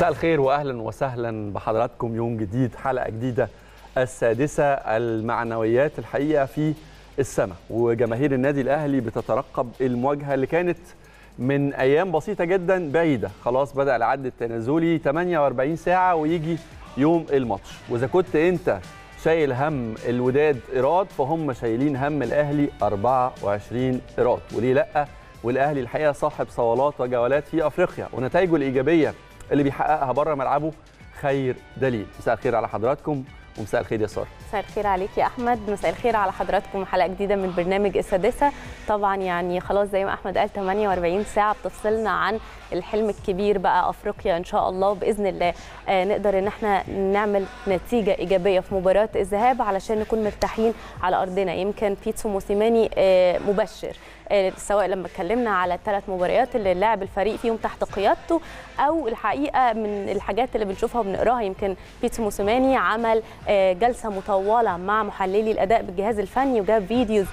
مساء الخير واهلا وسهلا بحضراتكم يوم جديد حلقه جديده السادسه المعنويات الحقيقه في السماء وجماهير النادي الاهلي بتترقب المواجهه اللي كانت من ايام بسيطه جدا بعيده خلاص بدا العد التنازلي 48 ساعه ويجي يوم الماتش واذا كنت انت شايل هم الوداد ايراد فهم شايلين هم الاهلي 24 ايراد وليه لا والاهلي الحقيقه صاحب صولات وجولات في افريقيا ونتائجه الايجابيه اللي بيحققها بره ملعبه خير دليل مساء الخير على حضراتكم ومساء الخير يا ساره مساء الخير عليك يا احمد مساء الخير على حضراتكم حلقه جديده من برنامج السادسه طبعا يعني خلاص زي ما احمد قال 48 ساعه بتفصلنا عن الحلم الكبير بقى افريقيا ان شاء الله باذن الله آه نقدر ان احنا نعمل نتيجه ايجابيه في مباراه الذهاب علشان نكون مرتاحين على ارضنا يمكن بيتسو موسيماني آه مبشر آه سواء لما اتكلمنا على الثلاث مباريات اللي لعب الفريق فيهم تحت قيادته او الحقيقه من الحاجات اللي بنشوفها وبنقراها يمكن بيتسو موسيماني عمل جلسه مطوله مع محللي الاداء بالجهاز الفني وجاب فيديوز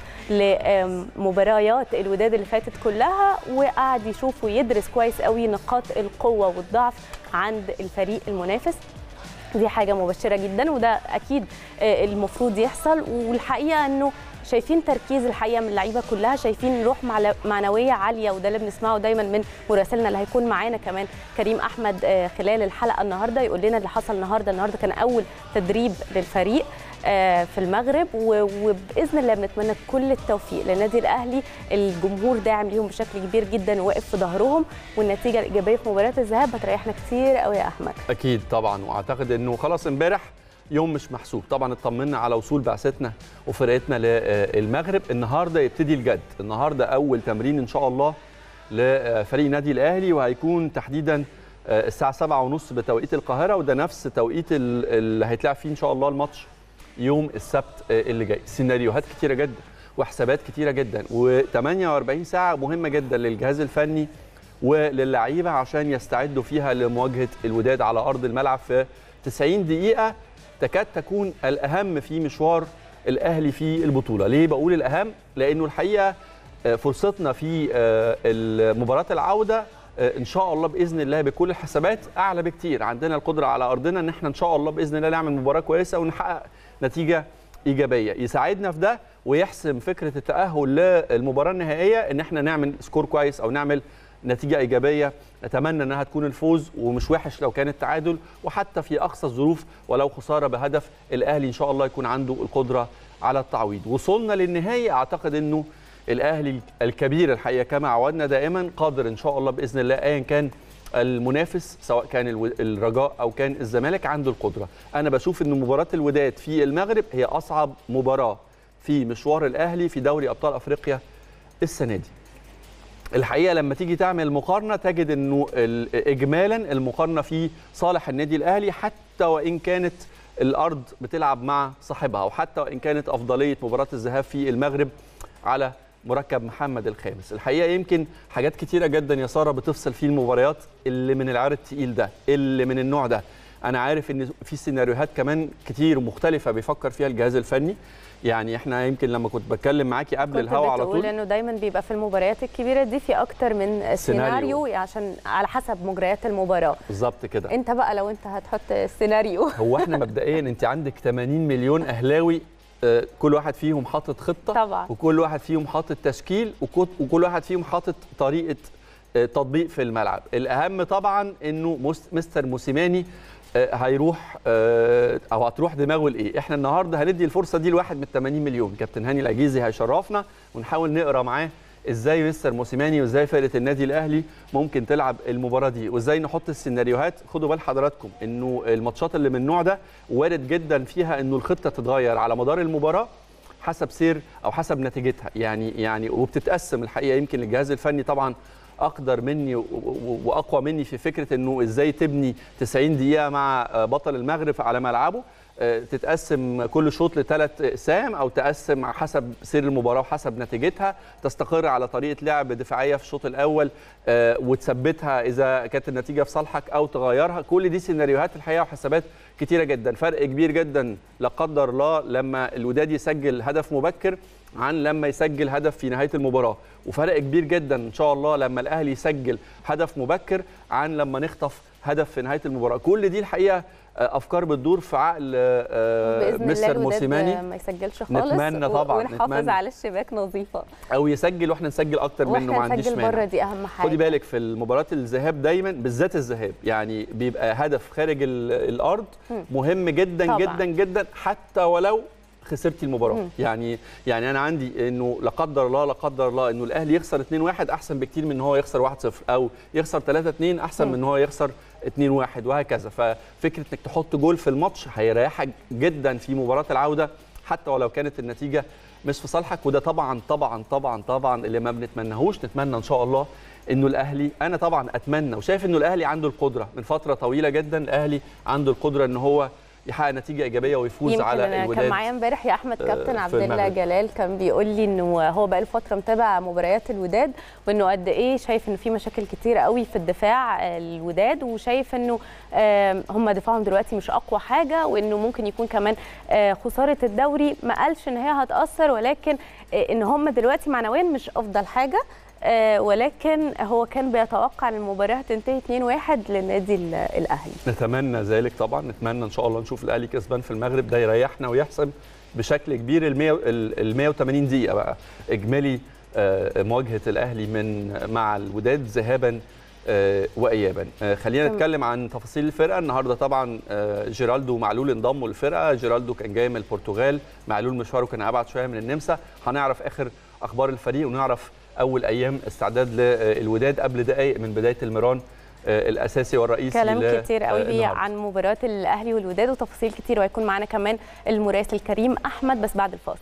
لمباريات الوداد اللي فاتت كلها وقعد يشوف ويدرس كويس قوي نقاط القوه والضعف عند الفريق المنافس دي حاجه مبشره جدا وده اكيد المفروض يحصل والحقيقه انه شايفين تركيز الحقيقه من اللعيبه كلها شايفين روح معنويه عاليه وده اللي بنسمعه دايما من مراسلنا اللي هيكون معانا كمان كريم احمد خلال الحلقه النهارده يقول لنا اللي حصل النهارده النهارده كان اول تدريب للفريق في المغرب وباذن الله بنتمنى كل التوفيق للنادي الاهلي الجمهور داعم ليهم بشكل كبير جدا وواقف في ظهرهم والنتيجه الايجابيه في مباراه الذهاب هتريحنا كتير قوي يا احمد اكيد طبعا واعتقد انه خلاص امبارح يوم مش محسوب طبعا اطمنا على وصول بعثتنا وفرقتنا للمغرب النهارده يبتدي الجد النهارده اول تمرين ان شاء الله لفريق نادي الاهلي وهيكون تحديدا الساعه 7:30 بتوقيت القاهره وده نفس توقيت اللي هيتلعب فيه ان شاء الله الماتش يوم السبت اللي جاي سيناريوهات كتيره جدا وحسابات كتيره جدا و48 ساعه مهمه جدا للجهاز الفني وللعيبه عشان يستعدوا فيها لمواجهه الوداد على ارض الملعب في 90 دقيقه تكاد تكون الاهم في مشوار الاهلي في البطوله ليه بقول الاهم لانه الحقيقه فرصتنا في مباراه العوده ان شاء الله باذن الله بكل الحسابات اعلى بكتير عندنا القدره على ارضنا ان احنا ان شاء الله باذن الله نعمل مباراه كويسه ونحقق نتيجه ايجابيه يساعدنا في ده ويحسم فكره التاهل للمباراه النهائيه ان احنا نعمل سكور كويس او نعمل نتيجه ايجابيه نتمنى انها تكون الفوز ومش وحش لو كان التعادل وحتى في اقصى الظروف ولو خساره بهدف الاهلي ان شاء الله يكون عنده القدره على التعويض وصلنا للنهايه اعتقد انه الاهلي الكبير الحقيقه كما عودنا دائما قادر ان شاء الله باذن الله ايا كان المنافس سواء كان الرجاء او كان الزمالك عنده القدره انا بشوف ان مباراه الوداد في المغرب هي اصعب مباراه في مشوار الاهلي في دوري ابطال افريقيا السنه دي الحقيقه لما تيجي تعمل مقارنه تجد انه اجمالا المقارنه في صالح النادي الاهلي حتى وان كانت الارض بتلعب مع صاحبها وحتى وان كانت افضليه مباراه الذهاب في المغرب على مركب محمد الخامس الحقيقه يمكن حاجات كتيره جدا يا ساره بتفصل فيه المباريات اللي من العيار التقيل ده اللي من النوع ده انا عارف ان في سيناريوهات كمان كتير ومختلفه بيفكر فيها الجهاز الفني يعني احنا يمكن لما كنت بتكلم معاكي قبل الهوا على طول انه دايما بيبقى في المباريات الكبيره دي في اكتر من سيناريو, سيناريو عشان على حسب مجريات المباراه بالظبط كده انت بقى لو انت هتحط السيناريو هو احنا مبدئيا انت عندك 80 مليون اهلاوي كل واحد فيهم حاطط خطه طبعا. وكل واحد فيهم حاطط تشكيل وكل واحد فيهم حاطط طريقه تطبيق في الملعب الاهم طبعا انه مستر موسيماني هيروح او هتروح دماغه لايه احنا النهارده هندي الفرصه دي لواحد من 80 مليون كابتن هاني العجيزي هيشرفنا ونحاول نقرا معاه ازاي مستر موسيماني وازاي فرقه النادي الاهلي ممكن تلعب المباراه دي وازاي نحط السيناريوهات خدوا بال حضراتكم انه الماتشات اللي من النوع ده وارد جدا فيها انه الخطه تتغير على مدار المباراه حسب سير او حسب نتيجتها يعني يعني وبتتقسم الحقيقه يمكن الجهاز الفني طبعا اقدر مني واقوى مني في فكره انه ازاي تبني 90 دقيقه مع بطل المغرب على ملعبه تتقسم كل شوط لثلاث اقسام او تقسم حسب سير المباراه وحسب نتيجتها تستقر على طريقه لعب دفاعيه في الشوط الاول وتثبتها اذا كانت النتيجه في صالحك او تغيرها كل دي سيناريوهات الحقيقه وحسابات كتيره جدا فرق كبير جدا لا قدر الله لما الوداد يسجل هدف مبكر عن لما يسجل هدف في نهايه المباراه وفرق كبير جدا ان شاء الله لما الاهلي يسجل هدف مبكر عن لما نخطف هدف في نهايه المباراه كل دي الحقيقه افكار بتدور في عقل باذن مستر الله موسيماني الوداد ما يسجلش خالص نتمنى طبعاً، ونحافظ نتمنى. على الشباك نظيفه او يسجل واحنا نسجل اكتر منه ما واحنا عنديش نسجل مانع بره دي اهم حاجه خدي بالك في المباراه الذهاب دايما بالذات الذهاب يعني بيبقى هدف خارج ال- الارض مم. مهم جدا طبعاً. جدا جدا حتى ولو خسرتي المباراه مم. يعني يعني انا عندي انه لا قدر الله لا قدر الله انه الاهلي يخسر 2-1 احسن بكتير من ان هو يخسر 1-0 او يخسر 3-2 احسن مم. من ان هو يخسر 2-1 وهكذا ففكره انك تحط جول في الماتش هيريحك جدا في مباراه العوده حتى ولو كانت النتيجه مش في صالحك وده طبعا طبعا طبعا طبعا اللي ما بنتمناهوش نتمنى ان شاء الله انه الاهلي انا طبعا اتمنى وشايف انه الاهلي عنده القدره من فتره طويله جدا الاهلي عنده القدره ان هو يحقق نتيجه ايجابيه ويفوز يمكن على أنا الوداد كان معايا امبارح يا احمد آه، كابتن في عبد الله المغرب. جلال كان بيقول لي انه هو بقى له فتره متابع مباريات الوداد وانه قد ايه شايف انه في مشاكل كتير قوي في الدفاع آه، الوداد وشايف انه آم، هم دفاعهم دلوقتي مش اقوى حاجه وانه ممكن يكون كمان آه، خساره الدوري ما قالش ان هي هتاثر ولكن آه، ان هم دلوقتي معنويا مش افضل حاجه آه، ولكن هو كان بيتوقع ان المباراه هتنتهي 2-1 للنادي ال- الاهلي نتمنى ذلك طبعا نتمنى ان شاء الله نشوف الاهلي كسبان في المغرب ده يريحنا ويحسم بشكل كبير ال 100 ال 180 دقيقه بقى اجمالي آه، مواجهه الاهلي من مع الوداد ذهابا آه، وايابا آه، خلينا تمام. نتكلم عن تفاصيل الفرقه النهارده طبعا آه، جيرالدو ومعلول انضموا للفرقه جيرالدو كان جاي من البرتغال معلول مشواره كان ابعد شويه من النمسا هنعرف اخر اخبار الفريق ونعرف اول ايام استعداد للوداد قبل دقائق من بدايه المران آه، الاساسي والرئيسي كلام ل- كتير آه، قوي النهاردة. عن مباراه الاهلي والوداد وتفاصيل كتير وهيكون معانا كمان المراسل الكريم احمد بس بعد الفاصل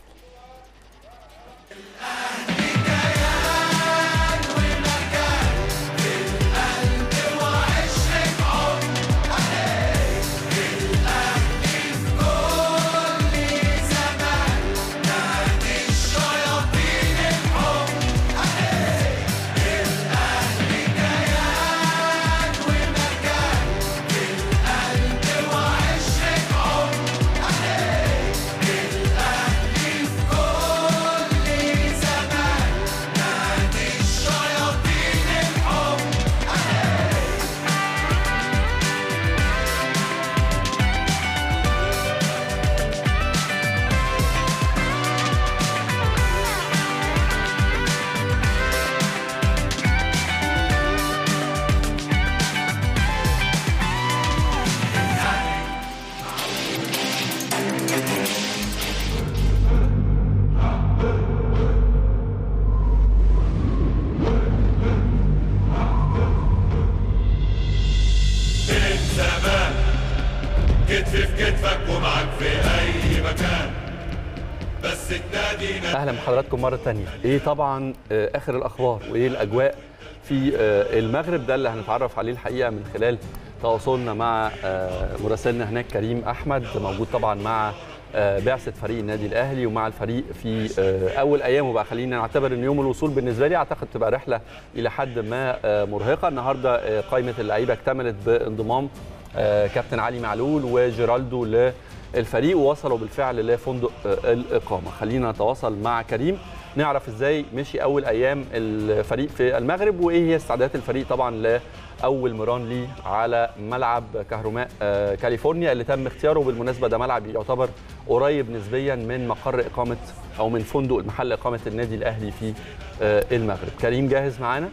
من زمان كتف في كتفك ومعك في اي مكان بس تنادينا اهلا بحضراتكم مره تانية ايه طبعا آه، اخر الاخبار وايه الاجواء في آه، المغرب ده اللي هنتعرف عليه الحقيقه من خلال تواصلنا مع آه، مراسلنا هناك كريم احمد موجود طبعا مع آه، بعثه فريق النادي الاهلي ومع الفريق في آه، اول ايامه بقى خلينا نعتبر ان يوم الوصول بالنسبه لي اعتقد تبقى رحله الى حد ما آه، مرهقه النهارده آه، قائمه اللعيبه اكتملت بانضمام آه، كابتن علي معلول وجيرالدو للفريق ووصلوا بالفعل لفندق آه، الاقامه خلينا نتواصل مع كريم نعرف ازاي مشي اول ايام الفريق في المغرب وايه هي استعدادات الفريق طبعا لاول مران ليه على ملعب كهرماء آه، كاليفورنيا اللي تم اختياره بالمناسبه ده ملعب يعتبر قريب نسبيا من مقر اقامه او من فندق محل اقامه النادي الاهلي في آه، المغرب كريم جاهز معانا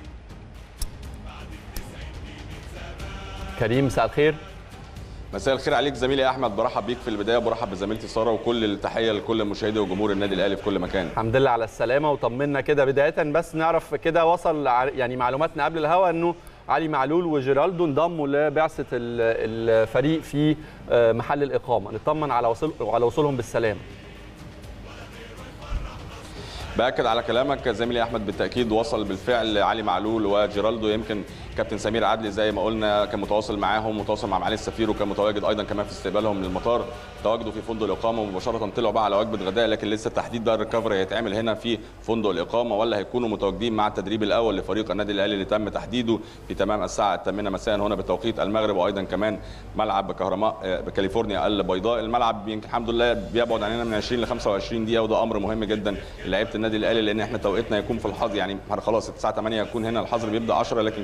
كريم مساء الخير مساء الخير عليك زميلي احمد برحب بيك في البدايه وبرحب بزميلتي ساره وكل التحيه لكل مشاهدي وجمهور النادي الاهلي في كل مكان الحمد لله على السلامه وطمنا كده بدايه بس نعرف كده وصل ع- يعني معلوماتنا قبل الهوا انه علي معلول وجيرالدو انضموا لبعثه ال- الفريق في آه، محل الاقامه نطمن على وصول على وصولهم بالسلامه باكد على كلامك زميلي احمد بالتاكيد وصل بالفعل علي معلول وجيرالدو يمكن كابتن سمير عدلي زي ما قلنا كان متواصل معاهم متواصل مع معالي السفير وكان متواجد ايضا كمان في استقبالهم للمطار تواجدوا في فندق الاقامه ومباشره طلعوا بقى على وجبه غداء لكن لسه التحديد بقى الريكفري هيتعمل هنا في فندق الاقامه ولا هيكونوا متواجدين مع التدريب الاول لفريق النادي الاهلي اللي تم تحديده في تمام الساعه الثامنه مساء هنا بتوقيت المغرب وايضا كمان ملعب كهرماء آه، بكاليفورنيا البيضاء الملعب يمكن الحمد لله بيبعد عننا من 20 ل 25 دقيقه وده امر مهم جدا لعيبه النادي الاهلي لان احنا توقيتنا يكون في الحظر يعني خلاص الساعه 8 يكون هنا الحظر بيبدا 10 لكن كل المحلات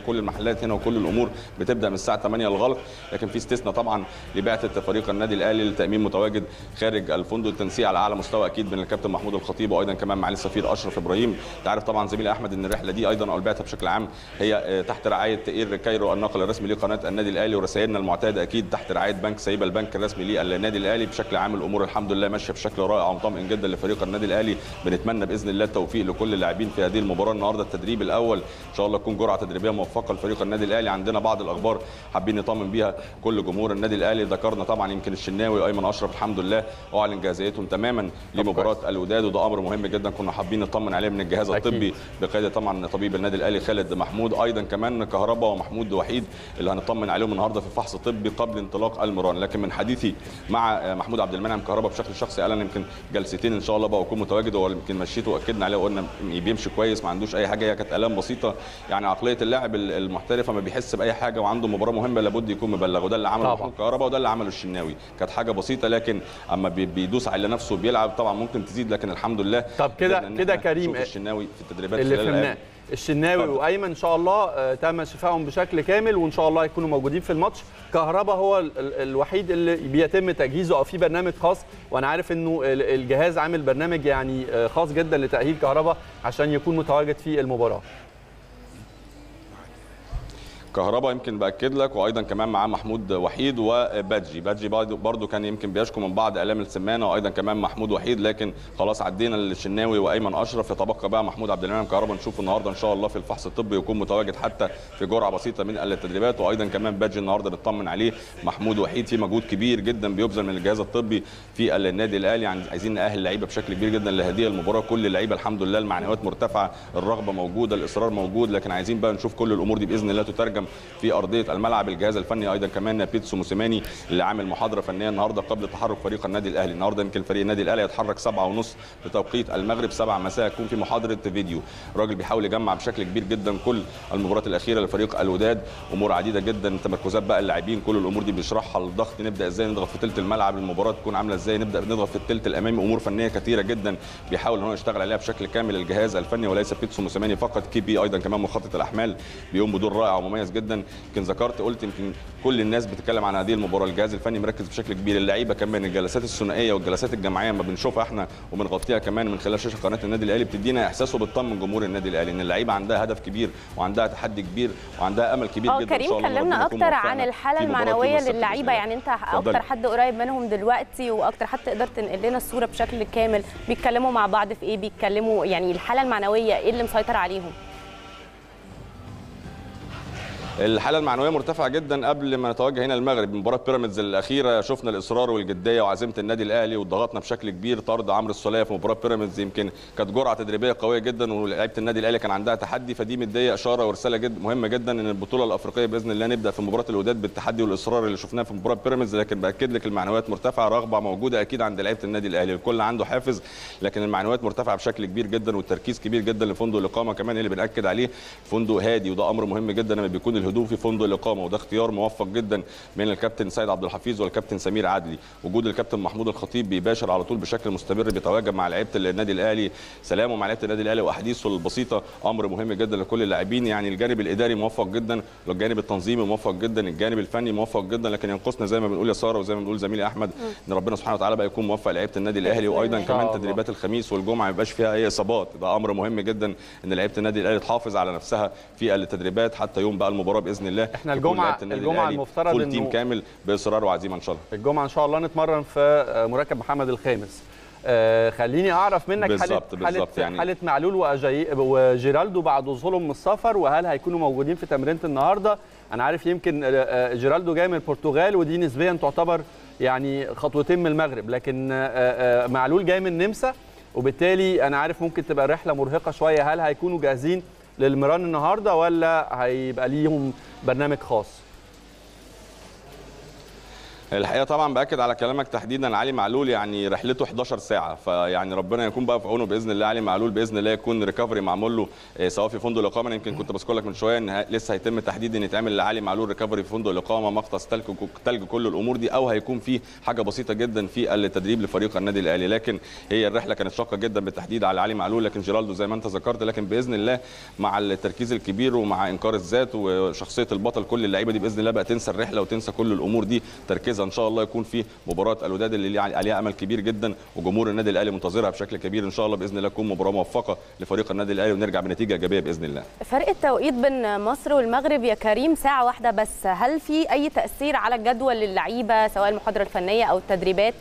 الرحلات هنا وكل الامور بتبدا من الساعه 8 للغلق لكن في استثناء طبعا لبعثه فريق النادي الاهلي للتامين متواجد خارج الفندق التنسيق على اعلى مستوى اكيد من الكابتن محمود الخطيب وايضا كمان معالي السفير اشرف ابراهيم انت عارف طبعا زميلي احمد ان الرحله دي ايضا او البعثه بشكل عام هي آه، تحت رعايه اير كايرو الناقل الرسمي لقناه النادي الاهلي ورسائلنا المعتاده اكيد تحت رعايه بنك سيبا البنك الرسمي للنادي الاهلي بشكل عام الامور الحمد لله ماشيه بشكل رائع ومطمئن جدا لفريق النادي الاهلي بنتمنى باذن الله التوفيق لكل اللاعبين في هذه المباراه النهارده التدريب الاول ان شاء الله تكون جرعه تدريبيه موفقه لفريق النادي الاهلي عندنا بعض الاخبار حابين نطمن بيها كل جمهور النادي الاهلي ذكرنا طبعا يمكن الشناوي وايمن اشرف الحمد لله اعلن جاهزيتهم تماما لمباراه الوداد وده امر مهم جدا كنا حابين نطمن عليه من الجهاز أكيد. الطبي بقياده طبعا طبيب النادي الاهلي خالد محمود ايضا كمان كهربا ومحمود وحيد اللي هنطمن عليهم النهارده في فحص طبي قبل انطلاق المران لكن من حديثي مع محمود عبد المنعم كهربا بشكل شخصي قال انا يمكن جلستين ان شاء الله بقى اكون متواجد هو يمكن مشيته واكدنا عليه وقلنا بيمشي كويس ما عندوش اي حاجه هي كانت الام بسيطه يعني عقليه اللاعب المحترف لما بيحس باي حاجه وعنده مباراه مهمه لابد يكون مبلغ وده اللي عمله طبعاً. محمود كهربا وده اللي عمله الشناوي كانت حاجه بسيطه لكن اما بي- بيدوس على نفسه وبيلعب طبعا ممكن تزيد لكن الحمد لله طب كده- قدرنا إن كده إحنا كريم، نشوف الشناوي في التدريبات اللي خلال فهمناه الأيام. الشناوي اتفضل. وايمن ان شاء الله آه، تم شفائهم بشكل كامل وان شاء الله يكونوا موجودين في الماتش كهربا هو ال- ال- الوحيد اللي بيتم تجهيزه او في برنامج خاص وانا عارف انه ال- الجهاز عامل برنامج يعني آه، خاص جدا لتاهيل كهربا عشان يكون متواجد في المباراه كهربا يمكن باكد لك وايضا كمان معاه محمود وحيد وبادجي بادجي برضه برضه كان يمكن بيشكو من بعض الام السمانه وايضا كمان محمود وحيد لكن خلاص عدينا للشناوي وايمن اشرف يتبقى بقى محمود عبد المنعم كهربا نشوفه النهارده ان شاء الله في الفحص الطبي يكون متواجد حتى في جرعه بسيطه من التدريبات وايضا كمان بادجي النهارده نطمن عليه محمود وحيد في مجهود كبير جدا بيبذل من الجهاز الطبي في النادي الاهلي عن- عايزين ناهل اللعيبه بشكل كبير جدا لهذه المباراه كل اللعيبه الحمد لله المعنويات مرتفعه الرغبه موجوده الاصرار موجود لكن عايزين بقى نشوف كل الامور دي باذن الله تترجم في ارضيه الملعب الجهاز الفني ايضا كمان بيتسو موسيماني اللي عامل محاضره فنيه النهارده قبل تحرك فريق النادي الاهلي النهارده يمكن فريق النادي الاهلي يتحرك 7 ونص بتوقيت المغرب 7 مساء يكون في محاضره فيديو الراجل بيحاول يجمع بشكل كبير جدا كل المباريات الاخيره لفريق الوداد امور عديده جدا تمركزات بقى اللاعبين كل الامور دي بيشرحها الضغط نبدا ازاي نضغط في ثلث الملعب المباراه تكون عامله ازاي نبدا نضغط في الثلث الامامي امور فنيه كثيره جدا بيحاول ان هو يشتغل عليها بشكل كامل الجهاز الفني وليس بيتسو موسيماني فقط كي بي ايضا كمان مخطط الاحمال بيقوم بدور رائع ومميز جدا يمكن ذكرت قلت يمكن كل الناس بتتكلم عن هذه المباراه الجهاز الفني مركز بشكل كبير اللعيبه كمان الجلسات الثنائيه والجلسات الجماعيه ما بنشوفها احنا وبنغطيها كمان من خلال شاشه قناه النادي الاهلي بتدينا احساس وبتطمن جمهور النادي الاهلي ان اللعيبه عندها هدف كبير وعندها تحدي كبير وعندها امل كبير اه جدا ان كريم شاء الله إن كلمنا ربنا يكون اكتر موفقنا عن الحاله في مباراة يوم المعنويه السبت بإذن للعيبه الله. يعني انت اتفضلي. اكتر حد قريب منهم دلوقتي واكتر حد تقدر تنقل لنا الصوره بشكل كامل بيتكلموا مع بعض في ايه بيتكلموا يعني الحاله المعنويه ايه اللي مسيطر عليهم الحاله المعنويه مرتفعه جدا قبل ما نتوجه هنا المغرب مباراه بيراميدز الاخيره شفنا الاصرار والجديه وعزيمه النادي الاهلي وضغطنا بشكل كبير طرد عمرو السوليه في مباراه بيراميدز يمكن كانت جرعه تدريبيه قويه جدا ولاعيبه النادي الاهلي كان عندها تحدي فدي مديه اشاره ورساله جد مهمه جدا ان البطوله الافريقيه باذن الله نبدا في مباراه الوداد بالتحدي والاصرار اللي شفناه في مباراه بيراميدز لكن باكد لك المعنويات مرتفعه رغبه موجوده اكيد عند لعيبه النادي الاهلي الكل عنده حافز لكن المعنويات مرتفعه بشكل كبير جدا والتركيز كبير جدا لفندق الاقامه كمان اللي بناكد عليه فندق هادي وده امر مهم جدا لما بيكون الهدوء في فندق الاقامه وده اختيار موفق جدا من الكابتن سيد عبد الحفيظ والكابتن سمير عدلي وجود الكابتن محمود الخطيب بيباشر على طول بشكل مستمر بيتواجد مع لعيبه النادي الاهلي سلامه مع لعيبه النادي الاهلي واحاديثه البسيطه امر مهم جدا لكل اللاعبين يعني الجانب الاداري موفق جدا والجانب التنظيمي موفق جدا الجانب الفني موفق جدا لكن ينقصنا زي ما بنقول يا ساره وزي ما بنقول زميلي احمد ان ربنا سبحانه وتعالى بقى يكون موفق لعيبه النادي الاهلي وايضا شاء كمان الله. تدريبات الخميس والجمعه ما يبقاش فيها اي اصابات ده امر مهم جدا ان لعيبه النادي الاهلي تحافظ على نفسها في التدريبات حتى يوم بقى المباراه باذن الله إحنا يكون الجمعة- لعيبة النادي الجمعة الأهلي المفترض فول تيم إنه- كامل باصرار وعزيمه ان شاء الله الجمعه ان شاء الله نتمرن في آه، مركب محمد الخامس آه، خليني اعرف منك حاله بالظبط- حاله بالظبط يعني. حاله معلول وأجاي- وجيرالدو بعد وصولهم من السفر وهل هيكونوا موجودين في تمرينه النهارده انا عارف يمكن آه، آه، جيرالدو جاي من البرتغال ودي نسبيا تعتبر يعني خطوتين من المغرب لكن آه، آه، معلول جاي من النمسا وبالتالي انا عارف ممكن تبقى الرحله مرهقه شويه هل هيكونوا جاهزين للمران النهارده ولا هيبقى ليهم برنامج خاص الحقيقه طبعا باكد على كلامك تحديدا علي معلول يعني رحلته 11 ساعه فيعني ربنا يكون بقى في عونه باذن الله علي معلول باذن الله يكون ريكفري معمول له آه، سواء في فندق الاقامه أنا يمكن كنت بذكر لك من شويه ان ه- لسه هيتم تحديد ان يتعمل لعلي معلول ريكفري في فندق الاقامه مغطس تلج تلج كل الامور دي او هيكون في حاجه بسيطه جدا في التدريب لفريق النادي الاهلي لكن هي الرحله كانت شاقه جدا بالتحديد على علي معلول لكن جيرالدو زي ما انت ذكرت لكن باذن الله مع التركيز الكبير ومع انكار الذات وشخصيه البطل كل اللعيبه دي باذن الله بقى تنسى الرحله وتنسى كل الامور دي تركيزها ان شاء الله يكون في مباراه الوداد اللي ليه عليها امل كبير جدا وجمهور النادي الاهلي منتظرها بشكل كبير ان شاء الله باذن الله تكون مباراه موفقه لفريق النادي الاهلي ونرجع بنتيجه ايجابيه باذن الله فرق التوقيت بين مصر والمغرب يا كريم ساعة واحدة بس هل في أي تأثير على الجدول للعيبة سواء المحاضرة الفنية أو التدريبات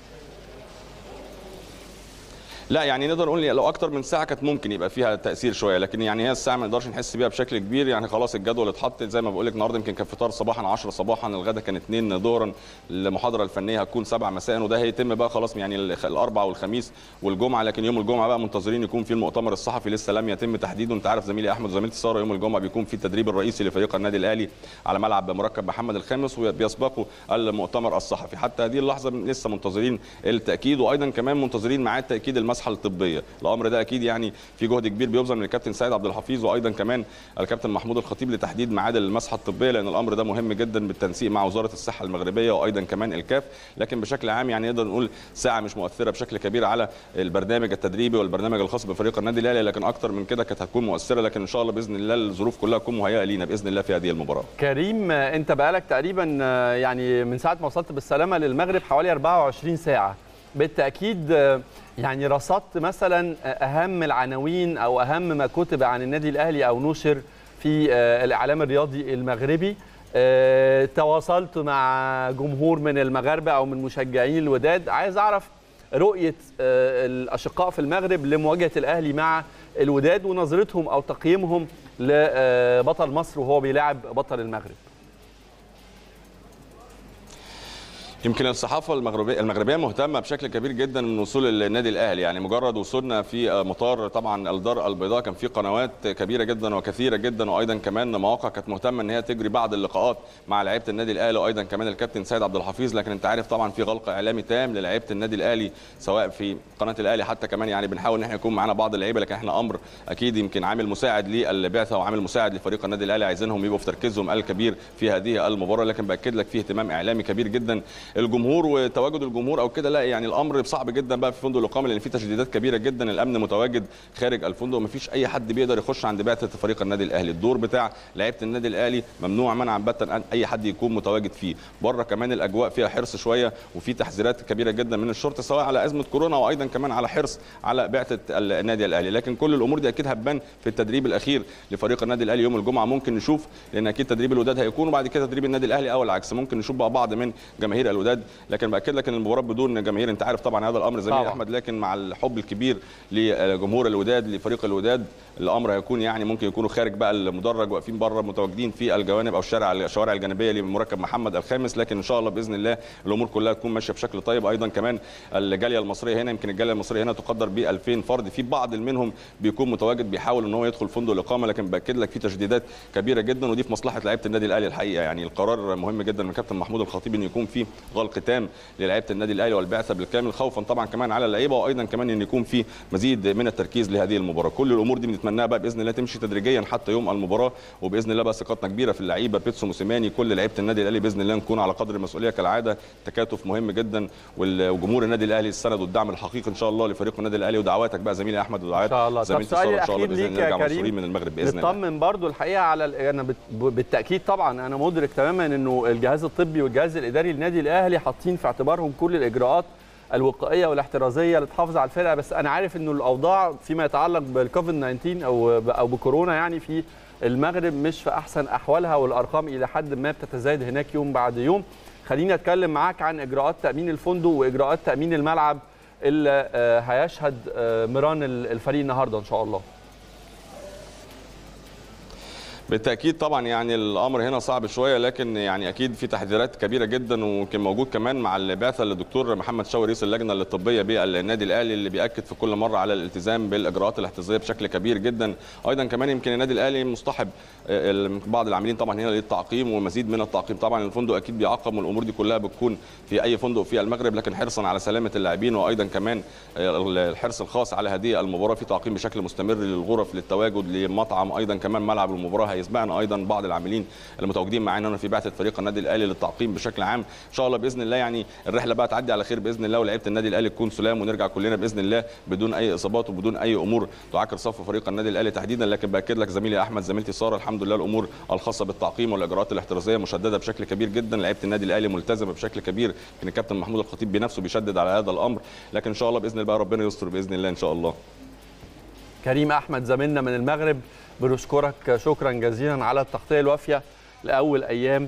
لا يعني نقدر نقول لو اكتر من ساعه كانت ممكن يبقى فيها تاثير شويه لكن يعني هي الساعه ما نقدرش نحس بيها بشكل كبير يعني خلاص الجدول اتحط زي ما بقول لك النهارده يمكن كان فطار صباحا 10 صباحا الغدا كان 2 ظهرا المحاضره الفنيه هتكون 7 مساء وده هيتم بقى خلاص يعني الخ- الاربع والخميس والجمعه لكن يوم الجمعه بقى منتظرين يكون في المؤتمر الصحفي لسه لم يتم تحديده انت عارف زميلي احمد وزميلتي ساره يوم الجمعه بيكون في التدريب الرئيسي لفريق النادي الاهلي على ملعب مركب محمد الخامس وبيسبقه المؤتمر الصحفي حتى هذه اللحظه لسه منتظرين التاكيد وايضا كمان منتظرين ميعاد تاكيد المسحه الطبيه الامر ده اكيد يعني في جهد كبير بيبذل من الكابتن سيد عبد الحفيظ وايضا كمان الكابتن محمود الخطيب لتحديد ميعاد المسحه الطبيه لان الامر ده مهم جدا بالتنسيق مع وزاره الصحه المغربيه وايضا كمان الكاف لكن بشكل عام يعني نقدر نقول ساعه مش مؤثره بشكل كبير على البرنامج التدريبي والبرنامج الخاص بفريق النادي الاهلي لكن اكتر من كده كانت هتكون مؤثره لكن ان شاء الله باذن الله الظروف كلها تكون مهيئه لينا باذن الله في هذه المباراه كريم آه، انت بقالك تقريبا آه، يعني من ساعه ما وصلت بالسلامه للمغرب حوالي 24 ساعه بالتاكيد آه، يعني رصدت مثلا آه، اهم العناوين او اهم ما كتب عن النادي الاهلي او نشر في آه، الاعلام الرياضي المغربي آه، تواصلت مع جمهور من المغاربه او من مشجعين الوداد عايز اعرف رؤيه آه، الاشقاء في المغرب لمواجهه الاهلي مع الوداد ونظرتهم او تقييمهم لبطل مصر وهو بيلاعب بطل المغرب يمكن الصحافه المغربيه المغربيه مهتمه بشكل كبير جدا من وصول النادي الاهلي يعني مجرد وصولنا في مطار طبعا الدار البيضاء كان في قنوات كبيره جدا وكثيره جدا وايضا كمان مواقع كانت مهتمه ان هي تجري بعض اللقاءات مع لعيبه النادي الاهلي وايضا كمان الكابتن سيد عبد الحفيظ لكن انت عارف طبعا في غلق اعلامي تام للعيبه النادي الاهلي سواء في قناه الاهلي حتى كمان يعني بنحاول ان احنا يكون معانا بعض اللعيبه لكن احنا امر اكيد يمكن عامل مساعد للبعثه وعامل مساعد لفريق النادي الاهلي عايزينهم يبقوا في تركيزهم الكبير في هذه المباراه لكن باكد لك فيه اهتمام اعلامي كبير جدا الجمهور وتواجد الجمهور او كده لا يعني الامر صعب جدا بقى في فندق الاقامه لان في تشديدات كبيره جدا الامن متواجد خارج الفندق مفيش اي حد بيقدر يخش عند بعثه فريق النادي الاهلي الدور بتاع لعيبه النادي الاهلي ممنوع منعا باتا ان اي حد يكون متواجد فيه بره كمان الاجواء فيها حرص شويه وفي تحذيرات كبيره جدا من الشرطه سواء على ازمه كورونا وايضا كمان على حرص على بعثه النادي الاهلي لكن كل الامور دي اكيد هتبان في التدريب الاخير لفريق النادي الاهلي يوم الجمعه ممكن نشوف لان اكيد تدريب الوداد هيكون وبعد كده تدريب النادي الاهلي او العكس ممكن نشوف بقى بعض من جماهير الوداد لكن باكد لك ان المباراه بدون جماهير انت عارف طبعا هذا الامر زميلي طبعاً. احمد لكن مع الحب الكبير لجمهور الوداد لفريق الوداد الامر هيكون يعني ممكن يكونوا خارج بقى المدرج واقفين بره متواجدين في الجوانب او الشارع الشوارع الجانبيه لمركب محمد الخامس لكن ان شاء الله باذن الله الامور كلها تكون ماشيه بشكل طيب ايضا كمان الجاليه المصريه هنا يمكن الجاليه المصريه هنا تقدر ب 2000 فرد في بعض منهم بيكون متواجد بيحاول ان هو يدخل فندق الاقامه لكن باكد لك في تشديدات كبيره جدا ودي في مصلحه لعيبه النادي الاهلي الحقيقه يعني القرار مهم جدا من كابتن محمود الخطيب ان يكون في غلق تام للعيبه النادي الاهلي والبعثه بالكامل خوفا طبعا كمان على اللعيبه وايضا كمان ان يكون في مزيد من التركيز لهذه المباراه كل الامور دي بنتمناها بقى باذن الله تمشي تدريجيا حتى يوم المباراه وباذن الله بقى ثقتنا كبيره في اللعيبه بيتسو موسيماني كل لعيبه النادي الاهلي باذن الله نكون على قدر المسؤوليه كالعاده تكاتف مهم جدا وال- وجمهور النادي الاهلي السند والدعم الحقيقي ان شاء الله لفريق النادي الاهلي ودعواتك بقى زميلي احمد ودعوات ان شاء الله طب زميلتي سؤالي ساره ان شاء الله الاخير باذن ليك الله يا نرجع منصورين كريم من المغرب باذن الله نطمن برضو الحقيقه على ال- انا بت- بالتاكيد طبعا انا مدرك تماما انه الجهاز الطبي والجهاز الاداري للنادي الاهلي حاطين في اعتبارهم كل الاجراءات الوقائيه والاحترازيه اللي تحافظ على الفرقه بس انا عارف انه الاوضاع فيما يتعلق بالكوفيد 19 او ب- او بكورونا يعني في المغرب مش في احسن احوالها والارقام الى حد ما بتتزايد هناك يوم بعد يوم خليني اتكلم معاك عن اجراءات تامين الفندق واجراءات تامين الملعب اللي آه، هيشهد آه، مران ال- الفريق النهارده ان شاء الله بالتاكيد طبعا يعني الامر هنا صعب شويه لكن يعني اكيد في تحذيرات كبيره جدا وكان موجود كمان مع البعثه للدكتور محمد شاوي رئيس اللجنه الطبيه بالنادي الاهلي اللي بياكد في كل مره على الالتزام بالاجراءات الاحترازيه بشكل كبير جدا ايضا كمان يمكن النادي الاهلي مصطحب آه، بعض العاملين طبعا هنا للتعقيم ومزيد من التعقيم طبعا الفندق اكيد بيعقم والامور دي كلها بتكون في اي فندق في المغرب لكن حرصا على سلامه اللاعبين وايضا كمان آه، الحرص الخاص على هذه المباراه في تعقيم بشكل مستمر للغرف للتواجد للمطعم ايضا كمان ملعب المباراه هيسبقنا ايضا بعض العاملين المتواجدين معانا هنا في بعثه فريق النادي الاهلي للتعقيم بشكل عام ان شاء الله باذن الله يعني الرحله بقى تعدي على خير باذن الله ولاعيبه النادي الاهلي تكون سلام ونرجع كلنا باذن الله بدون اي اصابات وبدون اي امور تعكر صف فريق النادي الاهلي تحديدا لكن باكد لك زميلي احمد زميلتي ساره الحمد لله الامور الخاصه بالتعقيم والاجراءات الاحترازيه مشدده بشكل كبير جدا لعيبه النادي الاهلي ملتزمه بشكل كبير كان الكابتن محمود الخطيب بنفسه بيشدد على هذا الامر لكن ان شاء الله باذن الله ربنا يستر باذن الله ان شاء الله كريم احمد زميلنا من المغرب بنشكرك شكرا جزيلا على التغطيه الوافيه لاول ايام